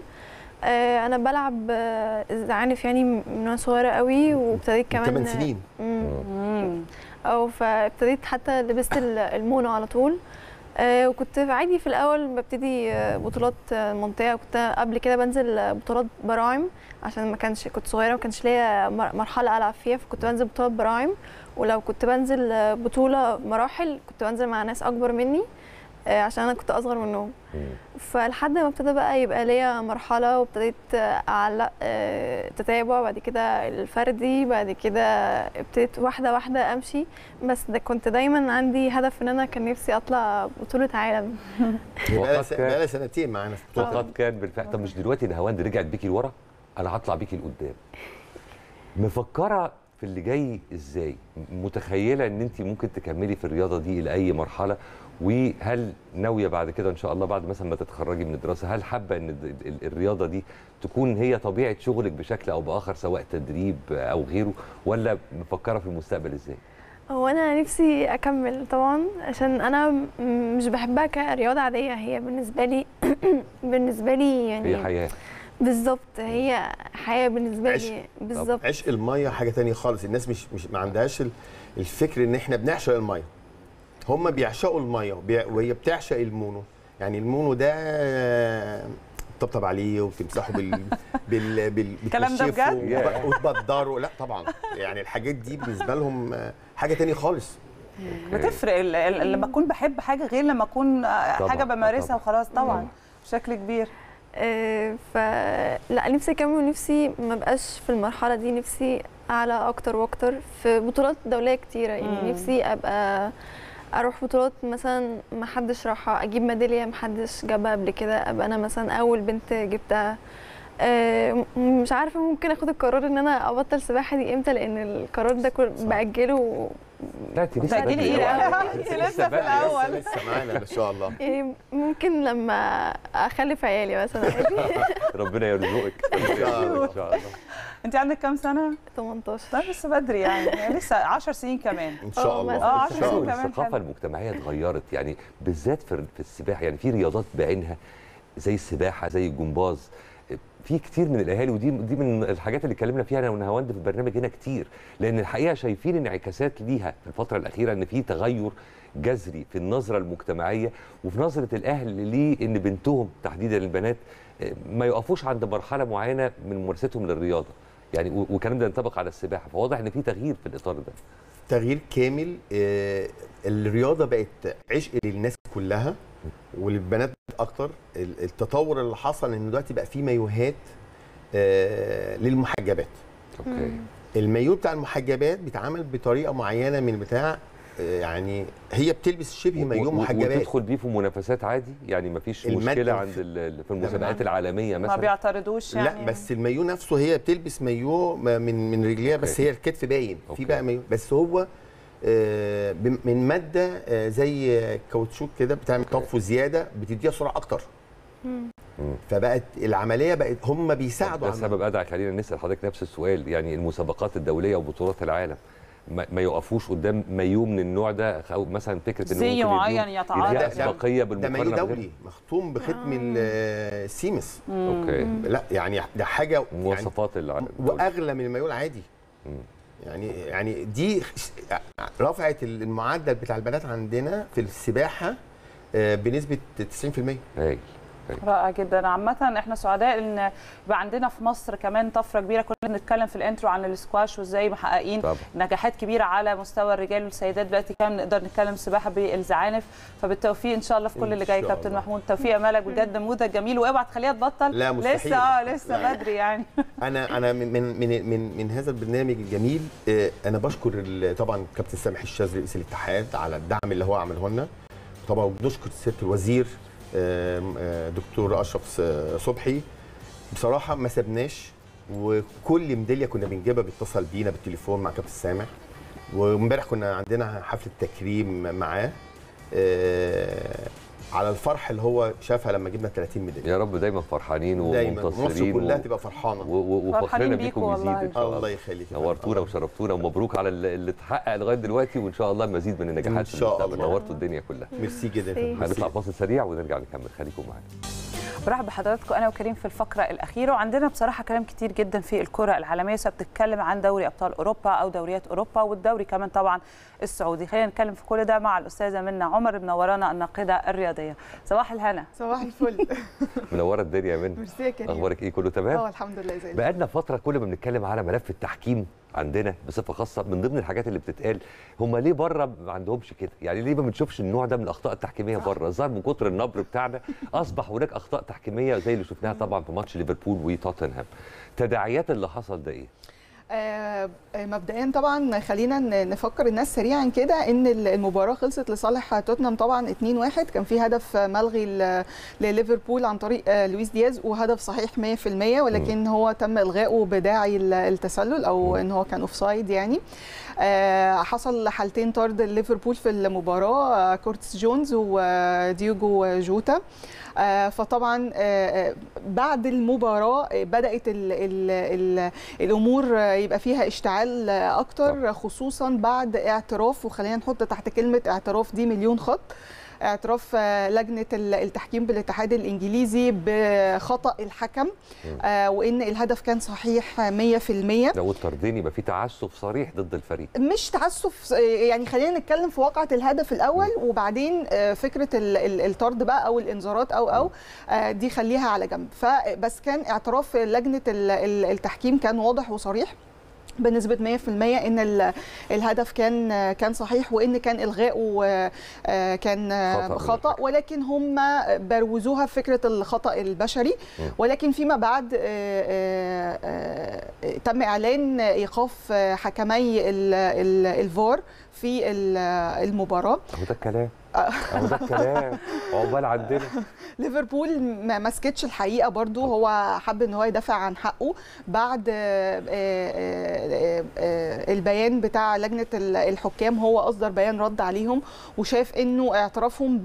آه انا بلعب آه الزعانف يعني من وانا صغيره قوي وابتديت كمان 8 سنين مم. مم. او فابتديت حتى لبست ال- المونو على طول آه، وكنت عادي في الاول ببتدي آه، بطولات آه، منطقه كنت قبل كده بنزل آه، بطولات براعم عشان ما كانش كنت صغيره ما كانش ليا مر- مرحله العب فيها فكنت بنزل بطولات براعم ولو كنت بنزل آه، بطوله مراحل كنت بنزل مع ناس اكبر مني آه، عشان انا كنت اصغر منهم فلحد ما ابتدى بقى يبقى ليا مرحله وابتديت اعلق آه، تتابع بعد كده الفردي بعد كده ابتديت واحده واحده امشي بس ده كنت دايما عندي هدف ان انا كان نفسي اطلع بطوله عالم بقى وقد كان- لها سنتين معانا في بطولة وقد كان بالفعل طب مش دلوقتي نهاوند رجعت بيكي لورا انا هطلع بيكي لقدام مفكره في اللي جاي ازاي متخيله ان انت ممكن تكملي في الرياضه دي الى اي مرحله وهل ناويه بعد كده ان شاء الله بعد مثلا ما تتخرجي من الدراسه هل حابه ان ال- ال- الرياضه دي تكون هي طبيعه شغلك بشكل او باخر سواء تدريب او غيره ولا مفكره في المستقبل ازاي هو انا نفسي اكمل طبعا عشان انا م- مش بحبها كرياضه عاديه هي بالنسبه لي بالنسبه لي يعني هي حياه بالظبط هي حياه بالنسبه عشق. لي بالظبط عشق الميه حاجه تانية خالص الناس مش مش ما عندهاش ال- الفكر ان احنا بنعشق الميه هم بيعشقوا الميه وبي- وهي بتعشق المونو يعني المونو ده تطبطب عليه وتمسحه بال بال بال الكلام ده بتنشفه بجد؟ وب- وتبدره لا طبعا يعني الحاجات دي بالنسبه لهم آه، حاجه تانية خالص بتفرق ال- ال- لما اكون بحب حاجه غير لما اكون آه، طبعاً، حاجه بمارسها طبعاً. وخلاص طبعا طبعاً. بشكل كبير آه، ف لا نفسي اكمل ونفسي ما بقاش في المرحله دي نفسي اعلى اكتر واكتر في بطولات دوليه كتيره يعني مم. نفسي ابقى اروح بطولات مثلا ما حدش راحها اجيب ميداليه ما حدش جابها قبل كده ابقى انا مثلا اول بنت جبتها آه، م- مش عارفه ممكن اخد القرار ان انا ابطل سباحه دي امتى لان القرار ده كل باجله لا انت لسه بدري بدري أوي. أوي. أنت لسه لسه في بدري. الأول. لسه معانا ما شاء الله يعني ممكن لما اخلف عيالي مثلا عادي ربنا يرزقك ربنا يرزقك ان شاء الله انت عندك كام سنه 18 طيب لسه بدري يعني, يعني لسه 10 سنين كمان ان شاء الله. اه 10 سنين كمان الثقافه حلو. المجتمعيه اتغيرت يعني بالذات في في السباحه يعني في رياضات بعينها زي السباحه زي الجمباز في كتير من الاهالي ودي دي من الحاجات اللي اتكلمنا فيها انا ونهاوند في البرنامج هنا كتير لان الحقيقه شايفين انعكاسات ليها في الفتره الاخيره ان في تغير جذري في النظره المجتمعيه وفي نظره الاهل لان بنتهم تحديدا البنات ما يقفوش عند مرحله معينه من ممارستهم للرياضه يعني و- والكلام ده ينطبق على السباحه فواضح ان في تغيير في الاطار ده تغيير كامل آه، الرياضه بقت عشق للناس كلها وللبنات اكتر ال- التطور اللي حصل ان دلوقتي بقى في مايوهات آه، للمحجبات اوكي المايو بتاع المحجبات بيتعمل بطريقه معينه من بتاع آه، يعني هي بتلبس شبه مايو و- و- محجبات وتدخل بيه في منافسات عادي يعني ما فيش المادة مشكله الف- عند ال- في المسابقات العالميه ما مثلا بيعترضوش يعني لا بس المايو نفسه هي بتلبس مايو ما- من من رجليها بس أوكي. هي الكتف باين أوكي. في بقى مايو بس هو آه، بم- من ماده آه، زي كاوتشوك كده بتعمل طفو زياده بتديها سرعه اكتر فبقت العمليه بقت هم بيساعدوا ده على سبب ادعى خلينا نسال حضرتك نفس السؤال يعني المسابقات الدوليه وبطولات العالم ما, ما يقفوش قدام مايو من النوع ده او مثلا فكره انه زي ممكن يديهم- معين يتعارض يديها يعني. اسبقيه ده بالمقارنه مايو بغيرهم. دولي مختوم بختم ال- السيمس اوكي لا يعني ده حاجه يعني مواصفات الع- واغلى من المايو العادي يعني يعني دي رفعت المعدل بتاع البنات عندنا في السباحه آه، بنسبه 90% هاي رائع جدا عامة احنا سعداء ان يبقى عندنا في مصر كمان طفرة كبيرة كنا بنتكلم في الانترو عن السكواش وازاي محققين طبعا. نجاحات كبيرة على مستوى الرجال والسيدات دلوقتي كمان نقدر نتكلم سباحة بالزعانف فبالتوفيق ان شاء الله في كل إن اللي جاي شاء كابتن الله. محمود توفيق امالك بجد نموذج جميل واوعى تخليها تبطل لا، مستحيل. لسه اه لسه لا. بدري يعني انا انا من من من من, من هذا البرنامج الجميل آه، انا بشكر ال- طبعا كابتن سامح الشاذلي رئيس الاتحاد على الدعم اللي هو عمله لنا طبعا بنشكر سياده الوزير آم، آه، دكتور اشرف س- صبحي بصراحه ما سبناش وكل ميداليه كنا بنجيبها بيتصل بينا بالتليفون مع كابتن سامح وامبارح كنا عندنا حفله تكريم معاه آه، على الفرح اللي هو شافها لما جبنا 30 ميداليه يا رب دايما فرحانين دايما ومنتصرين مصر كلها و- تبقى فرحانه و- و- فرحانين وفخرنا بيكم بيكم يزيد والله. ان شاء الله الله يخليك نورتونا وشرفتونا ومبروك على اللي اللي اتحقق لغايه دلوقتي وان شاء الله مزيد من النجاحات إن في شاء المستقبل الله. نورتوا الدنيا كلها ميرسي جدا ميرسي. هنطلع فاصل سريع ونرجع نكمل خليكم معانا برحب بحضراتكم انا وكريم في الفقره الاخيره وعندنا بصراحه كلام كتير جدا في الكره العالميه سواء بتتكلم عن دوري ابطال اوروبا او دوريات اوروبا والدوري كمان طبعا السعودي خلينا نتكلم في كل ده مع الاستاذه منى عمر منورانا الناقده الرياضيه الرياضيه صباح الهنا صباح الفل منوره الدنيا يا منى ميرسي يا كريم اخبارك ايه كله تمام اه الحمد لله زي الفل بقالنا فتره كل ما بنتكلم على ملف التحكيم عندنا بصفه خاصه من ضمن الحاجات اللي بتتقال هم ليه بره ما عندهمش كده يعني ليه ما بنشوفش النوع ده من الاخطاء التحكيميه بره ظهر من كتر النبر بتاعنا اصبح هناك اخطاء تحكيميه زي اللي شفناها طبعا في ماتش ليفربول وتوتنهام تداعيات اللي حصل ده ايه آه، مبدئيا طبعا خلينا ن- نفكر الناس سريعا كده ان ال- المباراه خلصت لصالح توتنهام طبعا 2-1 كان في هدف ملغي ل- لليفربول عن طريق آه، لويس دياز وهدف صحيح 100% ولكن هو تم الغائه بداعي ال- التسلل او ان هو كان اوفسايد يعني آه، حصل حالتين طرد ليفربول في المباراه آه، كورتس جونز وديوجو جوتا آه، فطبعا آه، آه، بعد المباراه آه، بدات ال ال ال الامور آه، يبقى فيها اشتعال آه، اكتر خصوصا بعد اعتراف وخلينا نحط تحت كلمه اعتراف دي مليون خط اعتراف آه، لجنه ال- التحكيم بالاتحاد الانجليزي بخطا الحكم آه، وان الهدف كان صحيح 100% لو الطردين يبقى في تعسف صريح ضد الفريق مش تعسف يعني خلينا نتكلم في واقعة الهدف الأول وبعدين آه، فكرة ال- ال- الطرد بقى أو الإنذارات أو أو آه، دي خليها على جنب فبس كان اعتراف لجنة ال- ال- التحكيم كان واضح وصريح بنسبة 100% ان ال- الهدف كان كان صحيح وان كان الغائه آه، آه، كان آه، خطأ من خطأ ولكن هم بروزوها في فكرة الخطأ البشري ولكن فيما بعد آه، آه، آه، تم اعلان ايقاف آه، حكمي ال- ال- الفار في ال- المباراة اهو ده الكلام اهو ده الكلام عقبال عندنا ليفربول ما مسكتش الحقيقه برضو هو حب ان هو يدافع عن حقه بعد آه، آه، آه، البيان بتاع لجنه ال- الحكام هو اصدر بيان رد عليهم وشاف انه اعترافهم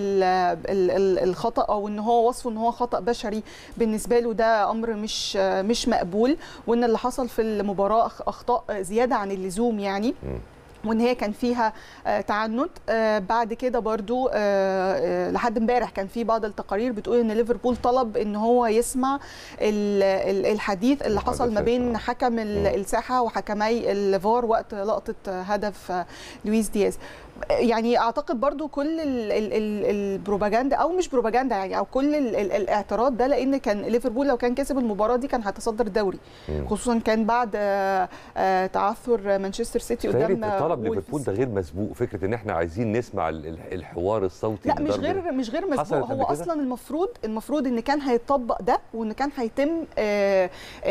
بالخطا او ان هو وصفه ان هو خطا بشري بالنسبه له ده امر مش آه، مش مقبول وان اللي حصل في المباراه أخ- اخطاء زياده عن اللزوم يعني وان هي كان فيها آه، تعنت آه، بعد كده برضو آه، آه، لحد امبارح كان في بعض التقارير بتقول ان ليفربول طلب ان هو يسمع ال- ال- الحديث اللي حصل ما بين حكم ال- الساحه وحكمي الفار وقت لقطه هدف آه، لويس دياز يعني اعتقد برضو كل ال ال ال البروباجندا او مش بروباجندا يعني او كل ال ال الاعتراض ده لان كان ليفربول لو كان كسب المباراه دي كان هيتصدر الدوري مم. خصوصا كان بعد آه، آه، تعثر مانشستر سيتي فياريت قدام طلب وولفز. ليفربول ده غير مسبوق فكره ان احنا عايزين نسمع ال- ال- الحوار الصوتي لا مش لضرب- غير مش غير مسبوق حصلت قبل هو كده؟ اصلا المفروض المفروض ان كان هيطبق ده وان كان هيتم آه،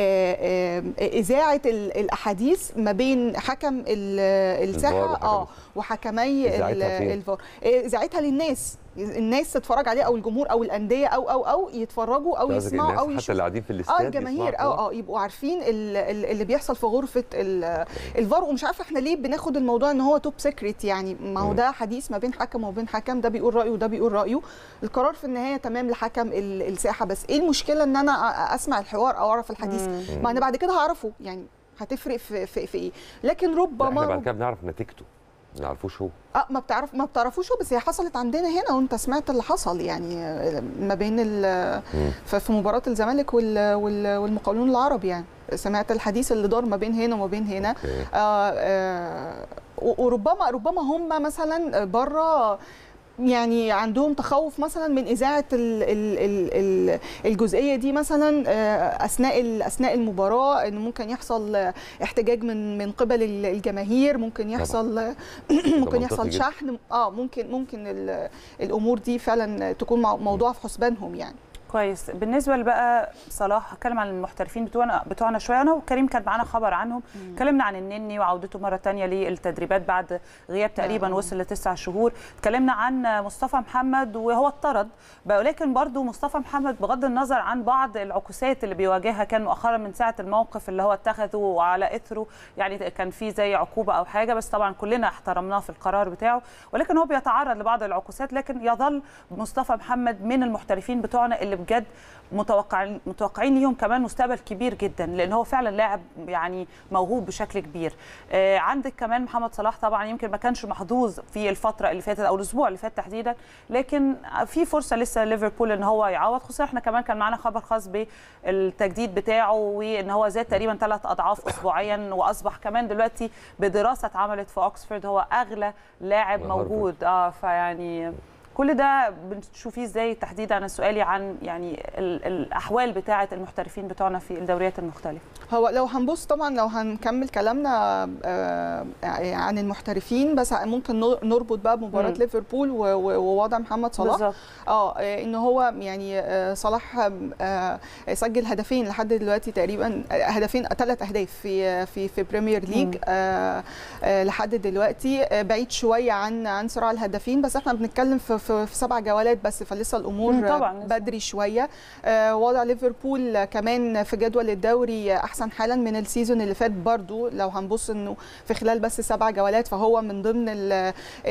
آه، آه، اذاعه ال- الاحاديث ما بين حكم ال- الساحه وحكم اه وحكمي ال- إذاعتها فين؟ الفار آه، اذاعتها للناس الناس تتفرج عليه او الجمهور او الانديه او او او يتفرجوا او قصدك يسمعوا الناس او حتى يشوفوا اللي قاعدين في اه الاستاد الجماهير يسمعوا اه اه يبقوا عارفين ال- ال- اللي بيحصل في غرفه ال- الفار ومش عارفه احنا ليه بناخد الموضوع ان هو توب سيكريت يعني ما هو مم. ده حديث ما بين حكم وبين حكم ده بيقول رايه وده بيقول رايه القرار في النهايه تمام لحكم ال- الساحه بس ايه المشكله ان انا أ- اسمع الحوار او اعرف الحديث مم. ما انا بعد كده هعرفه يعني هتفرق في في, في ايه لكن لا، ربما احنا بعد كده بنعرف نتيجته ما نعرفوش هو اه ما بتعرف ما بتعرفوش هو بس هي حصلت عندنا هنا وانت سمعت اللي حصل يعني آه، ما بين ال- ف- في مباراه الزمالك وال- وال- والمقاولون العرب يعني سمعت الحديث اللي دار ما بين هنا وما بين هنا آه آه و- وربما ربما هم مثلا بره يعني عندهم تخوف مثلا من اذاعه ال ال ال ال الجزئيه دي مثلا آه، اثناء ال- اثناء المباراه ان ممكن يحصل آه، احتجاج من من قبل ال- الجماهير ممكن يحصل آه، ممكن منطقي يحصل جدا. شحن اه ممكن ممكن ال- الامور دي فعلا تكون مو- موضوع في حسبانهم يعني كويس بالنسبه بقى صلاح هتكلم عن المحترفين بتوعنا بتوعنا شويه انا وكريم كان معانا خبر عنهم اتكلمنا عن النني وعودته مره تانية للتدريبات بعد غياب تقريبا وصل لتسع شهور اتكلمنا عن مصطفى محمد وهو اتطرد بقى ولكن برضو مصطفى محمد بغض النظر عن بعض العكوسات اللي بيواجهها كان مؤخرا من ساعه الموقف اللي هو اتخذه وعلى اثره يعني كان في زي عقوبه او حاجه بس طبعا كلنا احترمناه في القرار بتاعه ولكن هو بيتعرض لبعض العكوسات لكن يظل مصطفى محمد من المحترفين بتوعنا اللي بجد متوقعين متوقعين ليهم كمان مستقبل كبير جدا لان هو فعلا لاعب يعني موهوب بشكل كبير آه عندك كمان محمد صلاح طبعا يمكن ما كانش محظوظ في الفتره اللي فاتت او الاسبوع اللي فات تحديدا لكن في فرصه لسه ليفربول ان هو يعوض خصوصا احنا كمان كان معانا خبر خاص بالتجديد بتاعه وان هو زاد تقريبا ثلاث اضعاف اسبوعيا واصبح كمان دلوقتي بدراسه اتعملت في اوكسفورد هو اغلى لاعب هارفارد. موجود اه فيعني كل ده بتشوفيه ازاي تحديدا عن سؤالي عن يعني ال- الاحوال بتاعه المحترفين بتوعنا في الدوريات المختلفه هو لو هنبص طبعا لو هنكمل كلامنا آه، عن المحترفين بس ممكن نر- نربط بقى بمباراه مم. ليفربول و- و- ووضع محمد صلاح بالظبط. اه آه، ان هو يعني آه، صلاح آه، سجل هدفين لحد دلوقتي تقريبا آه، هدفين ثلاث اهداف في في في بريمير ليج آه، آه، لحد دلوقتي آه، بعيد شويه عن عن صراع الهدافين بس احنا بنتكلم في في, في سبع جولات بس فلسه الامور مم، طبعاً، آه، لسه. بدري شويه آه، وضع ليفربول كمان في جدول الدوري احسن حالا من السيزون اللي فات برضو لو هنبص انه في خلال بس سبع جولات فهو من ضمن ال ال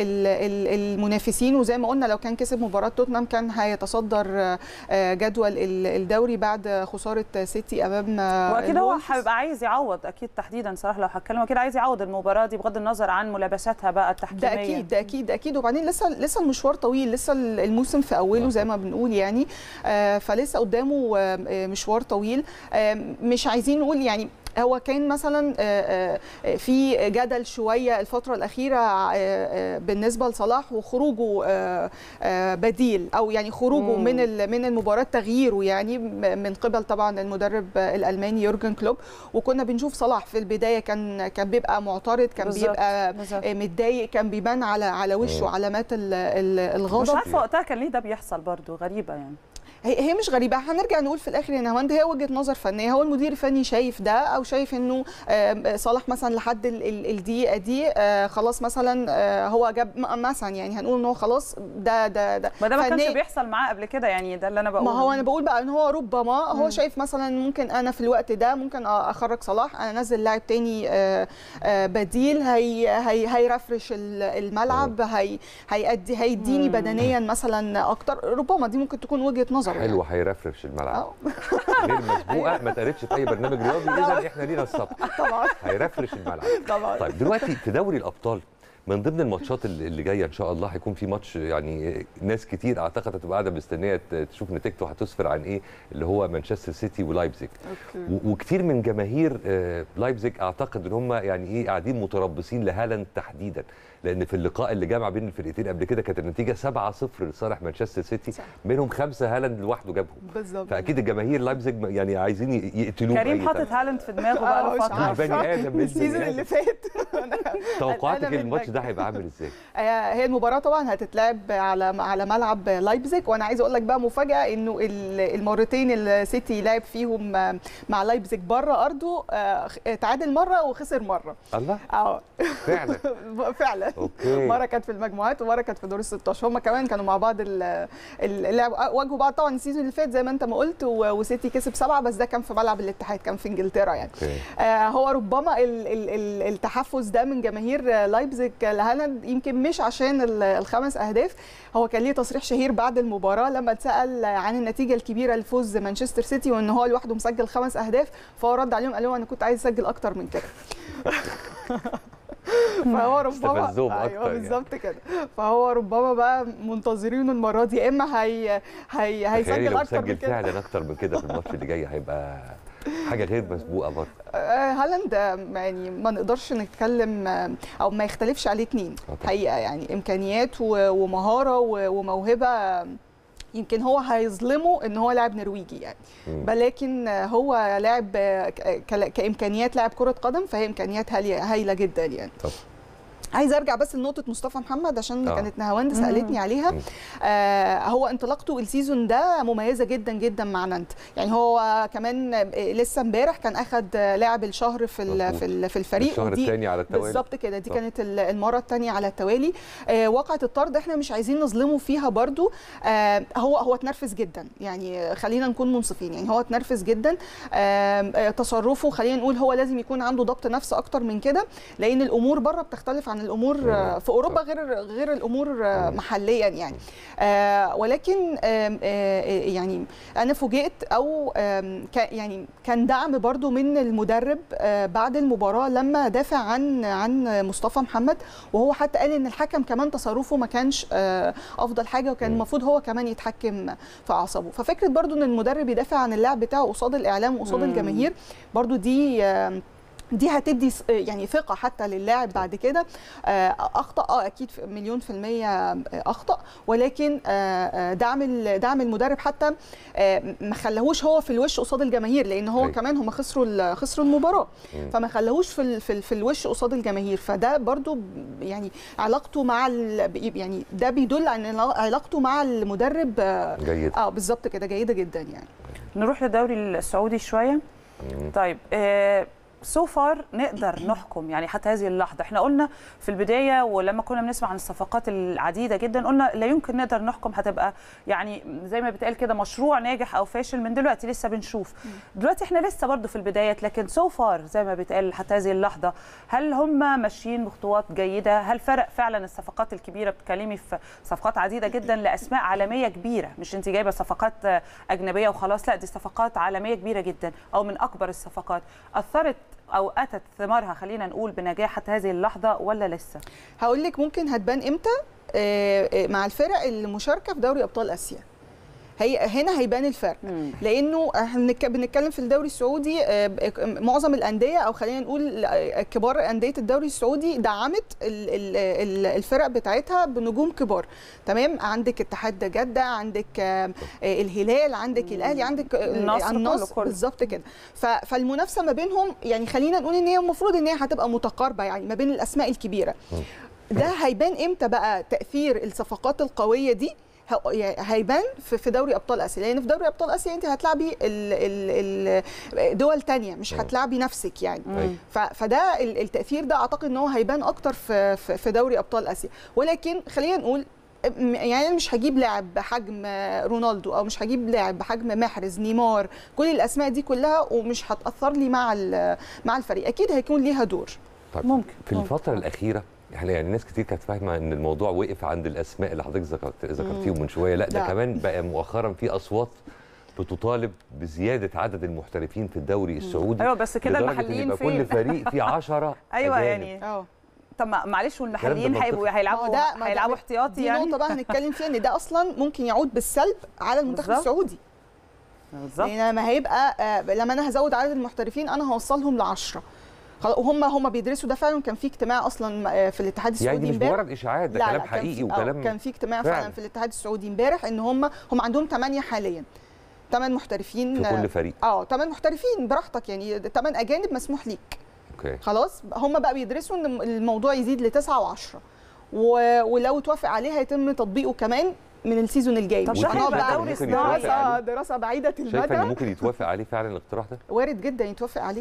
ال المنافسين وزي ما قلنا لو كان كسب مباراه توتنهام كان هيتصدر آه، جدول ال- الدوري بعد خساره سيتي امام آه، واكيد هو الولفز. هيبقى عايز يعوض اكيد تحديدا صراحه لو هتكلم اكيد عايز يعوض المباراه دي بغض النظر عن ملابساتها بقى التحكيميه ده اكيد ده اكيد اكيد وبعدين لسه لسه المشوار طويل لسه الموسم في اوله زي ما بنقول يعني آه، فلسه قدامه آه، آه، مشوار طويل آه، مش عايزين نقول يعني هو كان مثلا آه، آه، في جدل شويه الفتره الاخيره آه، آه، بالنسبه لصلاح وخروجه آه، آه، بديل او يعني خروجه مم. من ال- من المباراه تغييره يعني م- من قبل طبعا المدرب الالماني يورجن كلوب وكنا بنشوف صلاح في البدايه كان كان بيبقى معترض كان بالظبط، بيبقى بالظبط. آه، متضايق كان بيبان على على وشه علامات ال- ال- الغضب مش عارفه وقتها كان ليه ده بيحصل برضو غريبه يعني هي هي مش غريبه هنرجع نقول في الاخر ان هوند هي وجهه نظر فنيه هو المدير الفني شايف ده او شايف انه آم، صلاح مثلا لحد ال- ال- الدقيقه دي آه، خلاص مثلا آه، هو جاب م- مثلا يعني هنقول ان هو خلاص ده ده ده ما ده ما كانش فنيا- بيحصل معاه قبل كده يعني ده اللي انا بقوله ما هو انا بقول بقى ان هو ربما هو مم. شايف مثلا ممكن انا في الوقت ده ممكن اخرج صلاح انا انزل لاعب تاني آه، آه، بديل هي هي هيرفرش ال- الملعب هي هيأدي هيديني مم. بدنيا مثلا اكتر ربما دي ممكن تكون وجهه نظر حلو هيرفرش الملعب غير مسبوقه ما اتقالتش في اي برنامج رياضي اذا احنا لينا الصبح طبعا هيرفرش الملعب طبعا طيب دلوقتي في دوري الابطال من ضمن الماتشات اللي اللي جايه ان شاء الله هيكون في ماتش يعني ناس كتير اعتقد هتبقى قاعده مستنيه ت- تشوف نتيجته هتسفر عن ايه اللي هو مانشستر سيتي ولايبزيج و- وكتير من جماهير آه، لايبزيج اعتقد ان هم يعني ايه قاعدين متربصين لهالاند تحديدا لان في اللقاء اللي جمع بين الفرقتين قبل كده كانت النتيجه 7-0 لصالح مانشستر سيتي منهم خمسه هالاند لوحده جابهم بالظبط فاكيد الجماهير لايبزيج يعني عايزين ي- يقتلوه كريم بأي حاطط طريقة. هالاند في دماغه بقى آه، له مش فتره مش بني ادم من مش السيزون بني اللي ادم فات توقعاتك قلقانة الماتش منك. ده هيبقى عامل ازاي؟ آه، هي المباراه طبعا هتتلعب على على ملعب لايبزيج وانا عايزه اقول لك بقى مفاجاه انه ال- المرتين اللي سيتي لعب فيهم آه، مع لايبزيج بره ارضه آه، خ- تعادل مره وخسر مره الله اه فعلا فعلا أوكي. مره كانت في المجموعات ومره كانت في دور ال 16 هم كمان كانوا مع بعض ال- اللعب واجهوا بعض طبعا السيزون اللي فات زي ما انت ما قلت و- وسيتي كسب سبعه بس ده كان في ملعب الاتحاد كان في انجلترا يعني اوكي آه، هو ربما ال- ال- ال- التحفز ده من جماهير آه، لايبزيج لهالاند يمكن مش عشان ال- الخمس اهداف هو كان ليه تصريح شهير بعد المباراه لما اتسال عن النتيجه الكبيره لفوز مانشستر سيتي وان هو لوحده مسجل خمس اهداف فهو رد عليهم قال لهم انا كنت عايز اسجل اكتر من كده فهو ربما استفزهم ايوه أكتر يعني. بالظبط كده فهو ربما بقى منتظرينه المره دي يا اما هي هي تخيلي هيسجل لو اكتر من سجل كده فعلا اكتر من كده في الماتش اللي جاي هيبقى حاجه غير مسبوقه برضه آه، هالاند آه، يعني ما نقدرش نتكلم آه، او ما يختلفش عليه اتنين حقيقه يعني امكانيات و- ومهاره و- وموهبه آه، يمكن هو هيظلمه ان هو لاعب نرويجي يعني مم. ولكن آه، هو لاعب آه، ك- ك- كامكانيات لاعب كره قدم فهي امكانيات هالية- هايله جدا يعني طب عايزه ارجع بس لنقطه مصطفى محمد عشان آه. كانت نهاوند سالتني عليها مم. آه هو انطلاقته السيزون ده مميزه جدا جدا مع نانت يعني هو كمان آه، لسه امبارح كان اخد آه، لاعب الشهر في ال- مظبوط. في ال- في الفريق الشهر ودي التاني على التوالي. بالظبط كده دي آه. كانت ال- المره الثانيه على التوالي آه واقعه الطرد احنا مش عايزين نظلمه فيها برضو آه هو هو اتنرفز جدا يعني خلينا نكون منصفين يعني هو اتنرفز جدا آه آه، تصرفه خلينا نقول هو لازم يكون عنده ضبط نفس اكتر من كده لان الامور بره بتختلف عن الامور آه، في اوروبا غير غير الامور آه، محليا يعني آه، ولكن آم، آه، يعني انا فوجئت او آم، كا- يعني كان دعم برضو من المدرب آه، بعد المباراه لما دافع عن عن مصطفى محمد وهو حتى قال ان الحكم كمان تصرفه ما كانش آه، افضل حاجه وكان المفروض هو كمان يتحكم في اعصابه ففكره برضو ان المدرب يدافع عن اللاعب بتاعه قصاد الاعلام وقصاد مم. الجماهير برضو دي آم، دي هتدي س- يعني ثقه حتى للاعب بعد كده آه، اخطا اه اكيد في مليون في الميه آه، اخطا ولكن آه، آه، دعم ال- دعم المدرب حتى آه، ما خلاهوش هو في الوش قصاد الجماهير لان هو أيوة. كمان هم خسروا ال- خسروا المباراه مم. فما خلاهوش في ال- في, ال- في الوش قصاد الجماهير فده برضو ب- يعني علاقته مع ال- يعني ده بيدل عن إن علاقته مع المدرب آه، جيد. اه بالظبط كده جيده جدا يعني نروح للدوري السعودي شويه طيب سو فار نقدر نحكم يعني حتى هذه اللحظه احنا قلنا في البدايه ولما كنا بنسمع عن الصفقات العديده جدا قلنا لا يمكن نقدر نحكم هتبقى يعني زي ما بيتقال كده مشروع ناجح او فاشل من دلوقتي لسه بنشوف دلوقتي احنا لسه برضو في البدايات لكن سو فار زي ما بيتقال حتى هذه اللحظه هل هم ماشيين بخطوات جيده هل فرق فعلا الصفقات الكبيره بتكلمي في صفقات عديده جدا لاسماء عالميه كبيره مش انت جايبه صفقات اجنبيه وخلاص لا دي صفقات عالميه كبيره جدا او من اكبر الصفقات اثرت او اتت ثمارها خلينا نقول بنجاح حتى هذه اللحظه ولا لسه هقول لك ممكن هتبان امتى آه، آه، مع الفرق المشاركه في دوري ابطال اسيا هي هنا هيبان الفرق لانه احنا بنك- بنتكلم في الدوري السعودي آه، ب- معظم الانديه او خلينا نقول آه، كبار انديه الدوري السعودي دعمت ال- ال- ال- الفرق بتاعتها بنجوم كبار تمام عندك اتحاد جده عندك آه، آه، الهلال عندك الاهلي عندك آه، النصر كله- النصر كله. بالظبط كده ف- فالمنافسه ما بينهم يعني خلينا نقول ان هي المفروض ان هي هتبقى متقاربه يعني ما بين الاسماء الكبيره ده هيبان امتى بقى تاثير الصفقات القويه دي ه- يعني هيبان في في دوري ابطال اسيا لان في دوري ابطال اسيا انت هتلعبي ال- ال- ال- دول تانية مش هتلعبي نفسك يعني مم. ف- فده ال- التاثير ده اعتقد ان هو هيبان اكتر في في في دوري ابطال اسيا ولكن خلينا نقول م- يعني أنا مش هجيب لاعب بحجم رونالدو او مش هجيب لاعب بحجم محرز نيمار كل الاسماء دي كلها ومش هتاثر لي مع ال- مع الفريق اكيد هيكون ليها دور طيب ممكن في الفترة الأخيرة احنا يعني ناس كتير كانت فاهمة ان الموضوع وقف عند الأسماء اللي حضرتك ذكرت ذكرتيهم من شوية لا ده لا. كمان بقى مؤخرا في أصوات بتطالب بزيادة عدد المحترفين في الدوري السعودي ايوه بس كده لدرجة إن المحليين يبقى فين كل فريق فيه 10 ايوه أجانب. يعني اه طب ما- معلش والمحليين منطقي. هيبقوا ما هو هيلعبوا ده- ما ده- هيلعبوا احتياطي دي يعني نقطه بقى هنتكلم فيها ان ده اصلا ممكن يعود بالسلب على المنتخب بالظبط. السعودي بالظبط لان لما هيبقى آه، لما انا هزود عدد المحترفين انا هوصلهم ل 10 وهم هم بيدرسوا ده فعلا كان في اجتماع اصلا آه، في الاتحاد السعودي يعني مش امبارح مجرد إشاعات ده لا كلام لا، كان حقيقي في- آه، وكلام كان في اجتماع فعلا, فعلا. في الاتحاد السعودي امبارح ان هم هم عندهم 8 حاليا 8 محترفين في كل آه، فريق. اه 8 محترفين براحتك يعني 8 اجانب مسموح ليك اوكي خلاص هم بقى بيدرسوا ان الموضوع يزيد لتسعة و10 و... ولو توافق عليه هيتم تطبيقه كمان من السيزون الجاي طب مش ده هنقعد هيبقى بقى دوري ممكن يتوافق دراسه عليه. دراسه بعيده شايفة ان المدى ممكن يتوافق عليه فعلا الاقتراح ده وارد جدا يتوافق عليه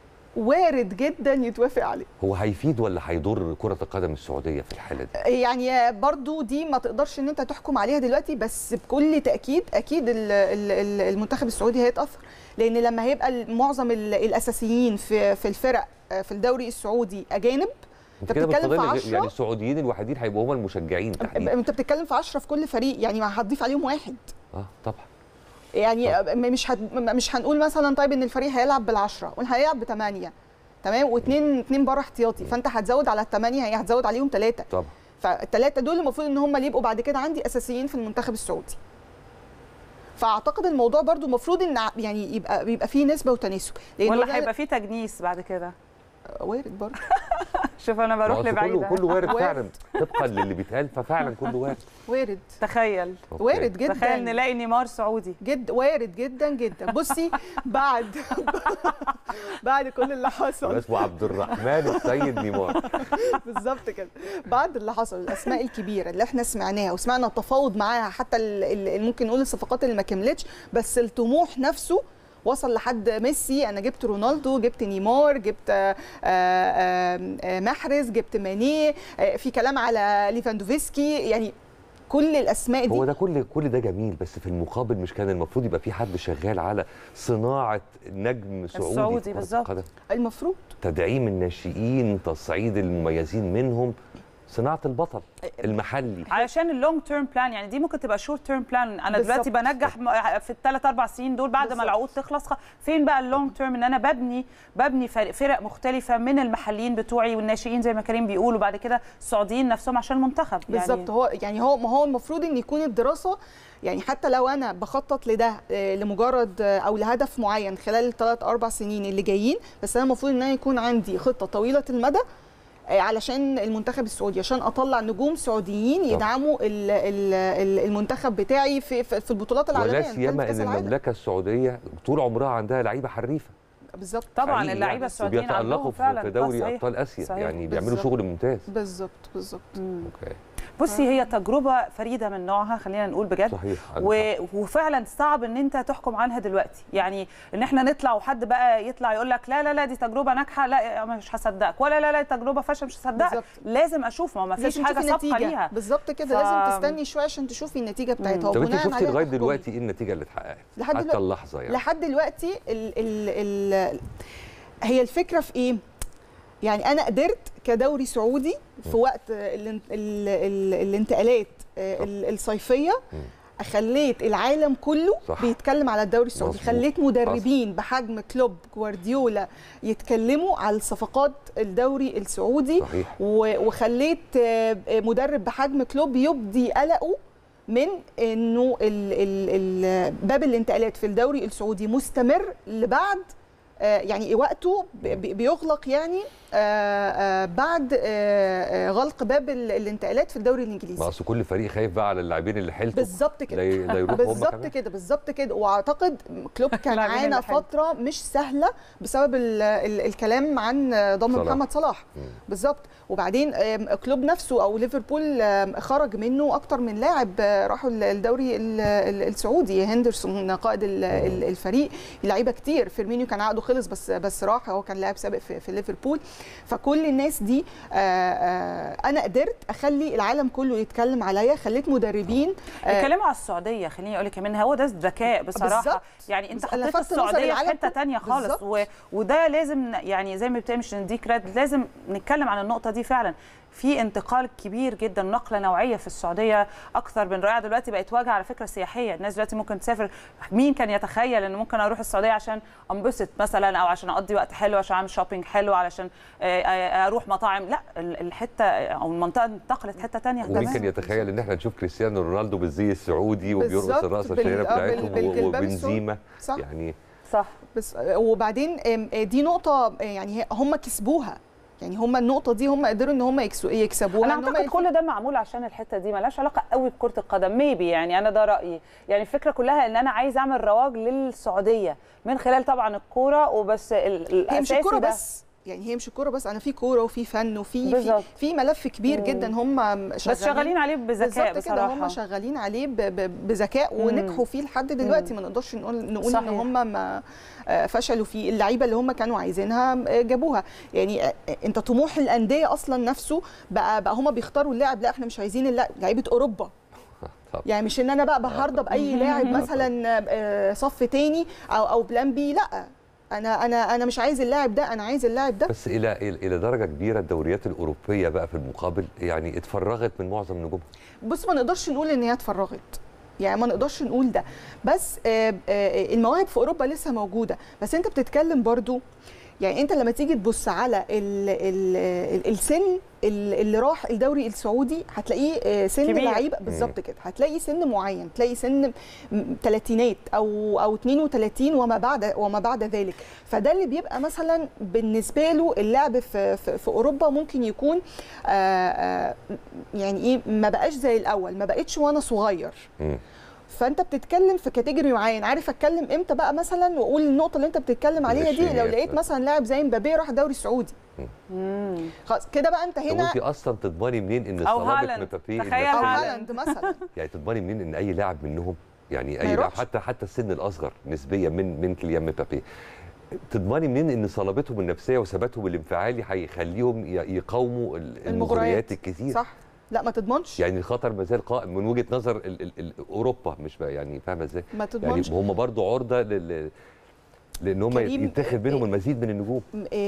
وارد جدا يتوافق عليه هو هيفيد ولا هيضر كرة القدم السعودية في الحالة دي يعني برضو دي ما تقدرش ان انت تحكم عليها دلوقتي بس بكل تاكيد اكيد ال- ال- ال- المنتخب السعودي هيتاثر لان لما هيبقى ال- معظم ال- الاساسيين في في الفرق آه، في الدوري السعودي اجانب انت انت كده بتتكلم في بتفضل 10 يعني السعوديين الوحيدين هيبقوا هم المشجعين تحديدا انت بتتكلم في 10 في كل فريق يعني ما هتضيف عليهم واحد اه طبعا يعني مش هت... مش هنقول مثلا طيب ان الفريق هيلعب بالعشرة وهيلعب بثمانية تمام واثنين اثنين بره احتياطي فانت هتزود على الثمانية هي هتزود عليهم ثلاثة طبعا فالثلاثة دول المفروض ان هم اللي يبقوا بعد كده عندي اساسيين في المنتخب السعودي فاعتقد الموضوع برضو المفروض ان ع- يعني يبقى بيبقى فيه نسبة وتناسب لأن ولا ده- هيبقى في تجنيس بعد كده وارد برضه شوف انا ما بروح هو أصل لبعيده كله كله وارد فعلا طبقا للي بيتقال ففعلا كله وارد وارد تخيل أوكي. وارد جدا تخيل نلاقي نيمار سعودي جد وارد جدا جدا بصي بعد بعد كل اللي حصل اسمه عبد الرحمن السيد نيمار بالظبط كده بعد اللي حصل الاسماء الكبيره اللي احنا سمعناها وسمعنا التفاوض معاها حتى ال- ال- ممكن نقول الصفقات اللي ما كملتش بس الطموح نفسه وصل لحد ميسي انا جبت رونالدو جبت نيمار جبت آه، آه، آه، محرز جبت ماني آه، في كلام على ليفاندوفسكي يعني كل الاسماء دي هو ده كل كل ده جميل بس في المقابل مش كان المفروض يبقى في حد شغال على صناعه نجم سعودي السعودي في كرة بالظبط. القدم؟ المفروض تدعيم الناشئين تصعيد المميزين منهم صناعه البطل المحلي علشان اللونج تيرم بلان يعني دي ممكن تبقى شورت تيرم بلان انا دلوقتي بالظبط. بنجح م- في الثلاث اربع سنين دول بعد ما بالظبط. العقود تخلص خ- فين بقى اللونج تيرم ان انا ببني ببني فرق, فرق مختلفه من المحليين بتوعي والناشئين زي ما كريم بيقول وبعد كده السعوديين نفسهم عشان المنتخب بالظبط هو يعني هو ما هو المفروض ان يكون الدراسه يعني حتى لو انا بخطط لده آه، لمجرد آه، او لهدف معين خلال الثلاث اربع سنين اللي جايين بس انا المفروض ان انا يكون عندي خطه طويله المدى آه، علشان المنتخب السعودي عشان اطلع نجوم سعوديين يدعموا ال- ال- ال- المنتخب بتاعي في في في البطولات العالميه ولا نتكلم في سيما كأس ان العالم. المملكه السعوديه طول عمرها عندها لعيبه حريفه بالظبط طبعا حقيقي اللعيبه يعني. السعوديين وبيتألقوا عندهم في- فعلا في آه، دوري صحيح. ابطال اسيا صحيح. يعني بيعملوا بالظبط. شغل ممتاز بالظبط بالظبط اوكي بصي هي تجربه فريده من نوعها خلينا نقول بجد صحيح و... وفعلا صعب ان انت تحكم عنها دلوقتي يعني ان احنا نطلع وحد بقى يطلع يقول لك لا لا لا دي تجربه ناجحه لا مش هصدقك ولا لا لا تجربه فاشله مش هصدقك بالظبط. لازم اشوف ما ما فيش لازم حاجه تشوفي سابقه النتيجة. ليها بالظبط كده ف- لازم تستني شويه عشان تشوفي النتيجه بتاعتها طب انت وبناء شفتي عليها لغايه تحكمي. دلوقتي ايه النتيجه اللي اتحققت لحد حتى دلوقتي اللحظه يعني لحد دلوقتي ال ال ال هي الفكره في ايه؟ يعني انا قدرت كدوري سعودي في وقت ال ال ال الانتقالات آه، ال- الصيفيه خليت العالم كله صح. بيتكلم على الدوري السعودي مظبوط. خليت مدربين بحجم كلوب جوارديولا يتكلموا على صفقات الدوري السعودي صحيح. و- وخليت آه، مدرب بحجم كلوب يبدي قلقه من انه ال ال ال باب الانتقالات في الدوري السعودي مستمر لبعد آه، يعني وقته ب- ب- بيغلق يعني آه، آه، بعد آه، آه، غلق باب ال- الانتقالات في الدوري الانجليزي ما اصل كل فريق خايف بقى على اللاعبين اللي حيلته بالظبط كده لا ي- لا يروحوا هم بالظبط كمان. كده بالظبط كده واعتقد كلوب كان لاعبين عانى اللي حلو. فتره مش سهله بسبب ال ال الكلام عن ضم صلاح. محمد صلاح بالظبط وبعدين آم، كلوب نفسه او ليفربول آم، خرج منه اكتر من لاعب آه، راحوا ال- الدوري ال- ال- السعودي هندرسون قائد ال- ال- الفريق لعيبه كتير فيرمينيو كان عقده خلص بس بس راح هو كان لاعب سابق في, في ليفربول فكل الناس دي آه، آه، انا قدرت اخلي العالم كله يتكلم عليا خليت مدربين آه، اتكلموا على السعوديه خليني اقول لك كمان هو ده الذكاء بصراحه بالظبط. يعني انت بس أنا حطيت لفت نظر السعوديه في العالم حته كله. تانية خالص بالظبط. و... وده لازم ن- يعني زي ما بتقول مش نديك رد لازم نتكلم عن النقطه دي فعلا في انتقال كبير جدا نقله نوعيه في السعوديه اكثر من رائعه دلوقتي بقت واجهه على فكره سياحيه الناس دلوقتي ممكن تسافر مين كان يتخيل ان ممكن اروح السعوديه عشان انبسط مثلا او عشان اقضي وقت حلو عشان اعمل شوبينج حلو علشان آه، آه، اروح مطاعم لا ال- الحته او المنطقه انتقلت حته ثانيه ومين كان يتخيل ان احنا نشوف كريستيانو رونالدو بالزي السعودي وبيرقص بالظبط، الرقصه بال- الشهيره آه، بال- بتاعتهم بالجلباب وبنزيما صح. يعني صح بس وبعدين آم، آه، دي نقطة آه، يعني هي- هم كسبوها يعني هم النقطة دي هم قدروا ان هم يكسو- يكسبوها انا إن هم اعتقد كل ده معمول عشان الحته دي ملهاش علاقه قوي بكره القدم ميبي يعني انا ده رايي يعني الفكره كلها ان انا عايز اعمل رواج للسعوديه من خلال طبعا الكوره وبس ال- الاساسي هي مش الكورة ده. بس يعني هي مش الكورة بس انا في كورة وفي فن وفي في, بالظبط. في ملف كبير مم. جدا هم شغالين بس شغالين عليه بذكاء بالظبط كده هم بصراحه شغالين عليه ب- ب- بذكاء مم. ونجحوا فيه لحد دلوقتي ما نقدرش نقول نقول ان صحيح. هم ما آه، فشلوا فيه اللعيبه اللي هم كانوا عايزينها آه، جابوها يعني آه، انت طموح الانديه اصلا نفسه بقى بقى هم بيختاروا اللاعب لا احنا مش عايزين اللاعب لعيبه اوروبا طب. يعني مش ان انا بقى بهرضى باي لاعب مثلا آه، صف تاني او او بلان بي لا انا انا انا مش عايز اللاعب ده انا عايز اللاعب ده بس الى الى إلى درجه كبيره الدوريات الاوروبيه بقى في المقابل يعني اتفرغت من معظم نجومها بص ما نقدرش نقول ان هي اتفرغت يعني ما نقدرش نقول ده بس آه، آه، المواهب في اوروبا لسه موجوده بس انت بتتكلم برضو يعني انت لما تيجي تبص على ال ال ال السن ال- اللي راح الدوري السعودي هتلاقيه آه، سن كبير. لعيبه بالظبط كده هتلاقي سن معين تلاقي سن ثلاثينات او او 32 وما بعد وما بعد ذلك فده اللي بيبقى مثلا بالنسبه له اللعب في في, في اوروبا ممكن يكون آه، آه، يعني ايه ما بقاش زي الاول ما بقتش وانا صغير مم. فانت بتتكلم في كاتيجوري معين عارف اتكلم امتى بقى مثلا واقول النقطه اللي انت بتتكلم عليها دي لو العشرينيات لقيت مثلا. مثلا لاعب زي مبابي راح الدوري السعودي خلاص كده بقى انت طب هنا وانت اصلا تضمني منين ان أو صلابه هالاند. مبابي تخيل او النفسية- هالاند مثلا يعني تضمني منين ان اي لاعب منهم يعني ما اي لاعب يروحش. حتى حتى السن الاصغر نسبيا من من كيليان مبابي تضمني منين ان صلابتهم النفسيه وثباتهم الانفعالي هيخليهم ي- يقاوموا ال- المغريات الكتير صح لا ما تضمنش يعني الخطر ما زال قائم من وجهه نظر ال ال ال اوروبا مش بقى يعني فاهمه ازاي؟ ما يعني تضمنش هم برضو عرضه لل لان هم كريم، يتخذ منهم إيه- المزيد من النجوم م- إيه- إيه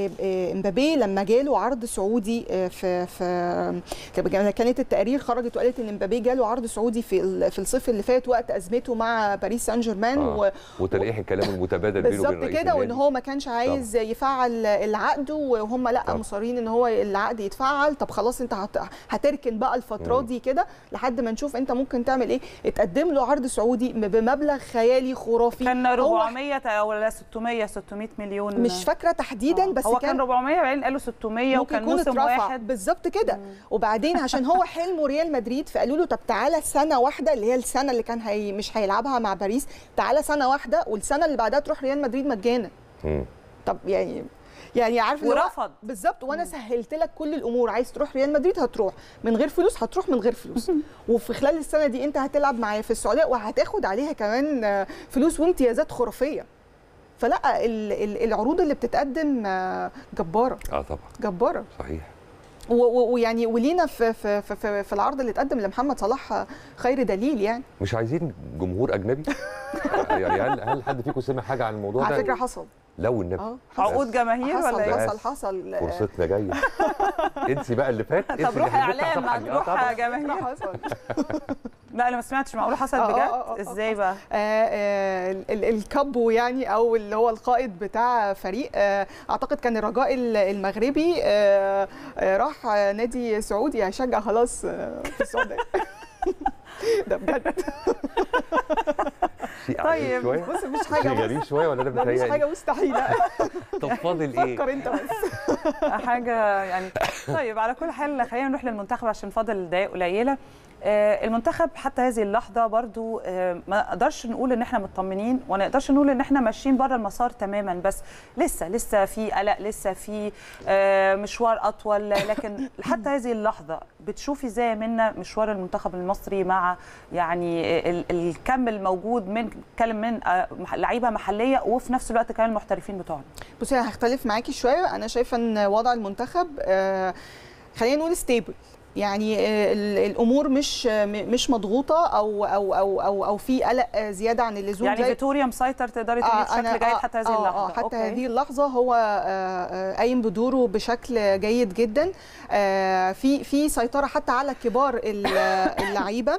آه، امبابي لما جاله عرض سعودي آه، في في كانت التقارير خرجت وقالت ان امبابي جاله عرض سعودي في ال- في الصيف اللي فات وقت ازمته مع باريس سان جيرمان و- آه. وتلقيح الكلام المتبادل بينه وبين بالظبط رئيس كده وان النادي. هو ما كانش عايز يفعل العقد وهم لا طب. مصرين ان هو العقد يتفعل طب خلاص انت هت- هتركن بقى الفترات مم. دي كده لحد ما نشوف انت ممكن تعمل ايه اتقدم له عرض سعودي م- بمبلغ خيالي خرافي كان هو 400 ولا 600 600 مليون مش فاكره تحديدا بس هو كان 400 بعدين قالوا 600 ممكن وكان يكون موسم اترفع واحد بالظبط كده وبعدين عشان هو حلمه ريال مدريد فقالوا له طب تعالى سنه واحده اللي هي السنه اللي كان هي مش هيلعبها مع باريس تعالى سنه واحده والسنه اللي بعدها تروح ريال مدريد مجانا مم. طب يعني يعني عارف اللي هو- ورفض. بالظبط وانا سهلت لك كل الامور عايز تروح ريال مدريد هتروح من غير فلوس هتروح من غير فلوس وفي خلال السنه دي انت هتلعب معايا في السعوديه وهتاخد عليها كمان آه، فلوس وامتيازات خرافيه فلا ال- ال- العروض اللي بتتقدم آه، جباره اه طبعا جباره صحيح و- و- ويعني ولينا في في في- في, في العرض اللي اتقدم لمحمد صلاح آه، خير دليل يعني مش عايزين جمهور اجنبي يعني هل هل حد فيكم سمع حاجه عن الموضوع ده على فكره حصل لو النبي اه عقود جماهير حصل ولا ايه؟ حصل حصل آه، فرصتنا جايه انسي بقى اللي فات انسي طب اللي روح حلمتها اعلان صح. ما آه تروح طبعاً. جماهير حصل لا انا ما سمعتش معقول حصل آه، آه، آه، بجد آه، ازاي بقى؟ آه، آه، ال- ال- الكابو يعني او اللي هو القائد بتاع فريق آه، اعتقد كان الرجاء ال- المغربي آه، آه، راح آه، نادي سعودي هيشجع خلاص آه، في السعوديه ده بجد شيء طيب، عجيب شوية. بص مش حاجة شيء بص. غريب شويه ولا ده ده مش بيتهيألي؟ حاجه مستحيله طب فاضل ايه؟ فكر انت بس حاجه يعني طيب على كل حال خلينا نروح للمنتخب عشان فاضل دقائق قليله آه، المنتخب حتى هذه اللحظه برضو آه، ما نقدرش نقول ان احنا مطمنين وما نقدرش نقول ان احنا ماشيين بره المسار تماما بس لسه لسه في قلق لسه في آه، مشوار اطول لكن حتى هذه اللحظه بتشوفي ازاي منا مشوار المنتخب المصري مع يعني ال- الكم الموجود من كلم من آه، مح- لعيبه محليه وفي نفس الوقت كمان المحترفين بتوعنا بصي انا هختلف معاكي شويه انا شايفه ان وضع المنتخب آه، خلينا نقول ستيبل يعني آه، ال- الامور مش آه، م- مش مضغوطه او او او او, أو في قلق آه، زياده عن اللزوم يعني زي- فيتوريا مسيطر تقدري تقولي بشكل أنا- جيد آه، حتى هذه آه، اللحظه آه حتى أوكي. هذه اللحظه هو آه، آه، قايم بدوره بشكل جيد جدا آه، في في سيطره حتى على كبار ال- اللعيبه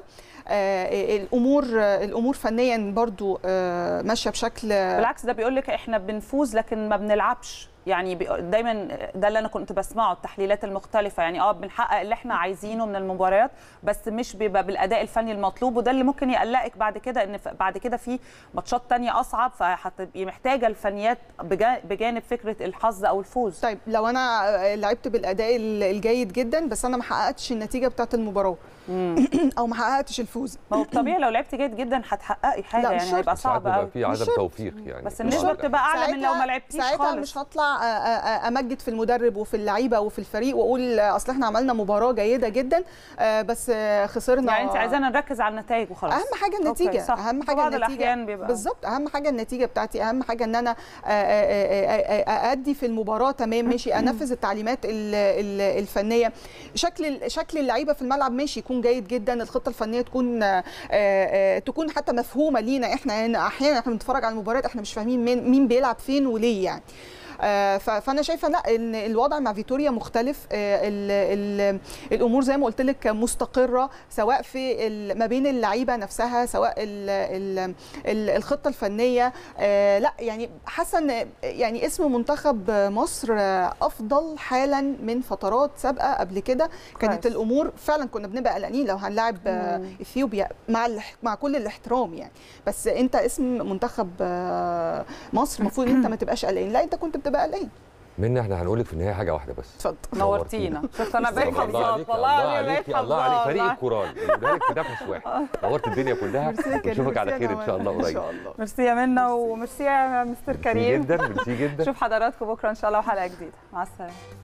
آه، الامور الامور فنيا برضو آه، ماشيه بشكل بالعكس ده بيقول لك احنا بنفوز لكن ما بنلعبش يعني بي- دايما ده اللي انا كنت بسمعه التحليلات المختلفه يعني اه بنحقق اللي احنا عايزينه من المباريات بس مش بيبقى بالاداء الفني المطلوب وده اللي ممكن يقلقك بعد كده ان ف- بعد كده في ماتشات تانية اصعب فهتبقي محتاجه الفنيات بجا- بجانب فكره الحظ او الفوز طيب لو انا لعبت بالاداء ال- الجيد جدا بس انا ما حققتش النتيجه بتاعه المباراه او ما حققتش الفوز ما هو طبيعي لو لعبتي جيد جدا هتحققي حاجه لا، مش يعني هيبقى شرط. صعب ساعات بيبقى قوي في عدم توفيق يعني بس في النسبه بعض بتبقى اعلى من لو ما ساعتها- لعبتيش ساعتها خالص مش هطلع أ- أ- امجد في المدرب وفي اللعيبه وفي الفريق واقول اصل احنا عملنا مباراه جيده جدا آه، بس آه، خسرنا يعني انت عايزانا نركز على النتائج وخلاص اهم حاجه النتيجه أوكي، صح. اهم في حاجه بعض النتيجه الأحيان بيبقى- بالظبط اهم حاجه النتيجه بتاعتي اهم حاجه ان انا آه، آه، آه، آه، ادي في المباراه تمام ماشي انفذ التعليمات ال- ال- الفنيه شكل شكل اللعيبه في الملعب ماشي يكون جيد جدا الخطه الفنيه تكون آه، آه، تكون حتى مفهومه لينا احنا يعني احيانا احنا بنتفرج على المباريات احنا مش فاهمين مين مين بيلعب فين وليه يعني آه، ف- فانا شايفه لا ان الوضع مع فيتوريا مختلف آه، ال ال الامور زي ما قلت لك مستقره سواء في ال- ما بين اللعيبه نفسها سواء ال ال ال الخطه الفنيه آه، لا يعني حاسه ان يعني اسم منتخب مصر آه، افضل حالا من فترات سابقه قبل كده كانت كويس. الامور فعلا كنا بنبقى قلقانين لو هنلاعب آه، مم. اثيوبيا مع الاح- مع كل الاحترام يعني بس انت اسم منتخب آه، مصر المفروض ان انت ما تبقاش قلقان لا انت كنت بتبقى قلقان منا احنا هنقول لك في النهايه حاجه واحده بس اتفضل نورتينا شفت انا بقيت الله حافظاك عليك والله الله العظيم عليك بقيت الله عليك حافظاك فريق والله. الكورال بنقولها لك في نفس واحد نورت الدنيا كلها ميرسي يا كريم، ونشوفك على ميرسي خير يا ان شاء الله نوال. قريب ان شاء الله ميرسي يا منى وميرسي يا مستر ميرسي كريم جدا ميرسي جدا نشوف حضراتكم بكره ان شاء الله وحلقه جديده مع السلامه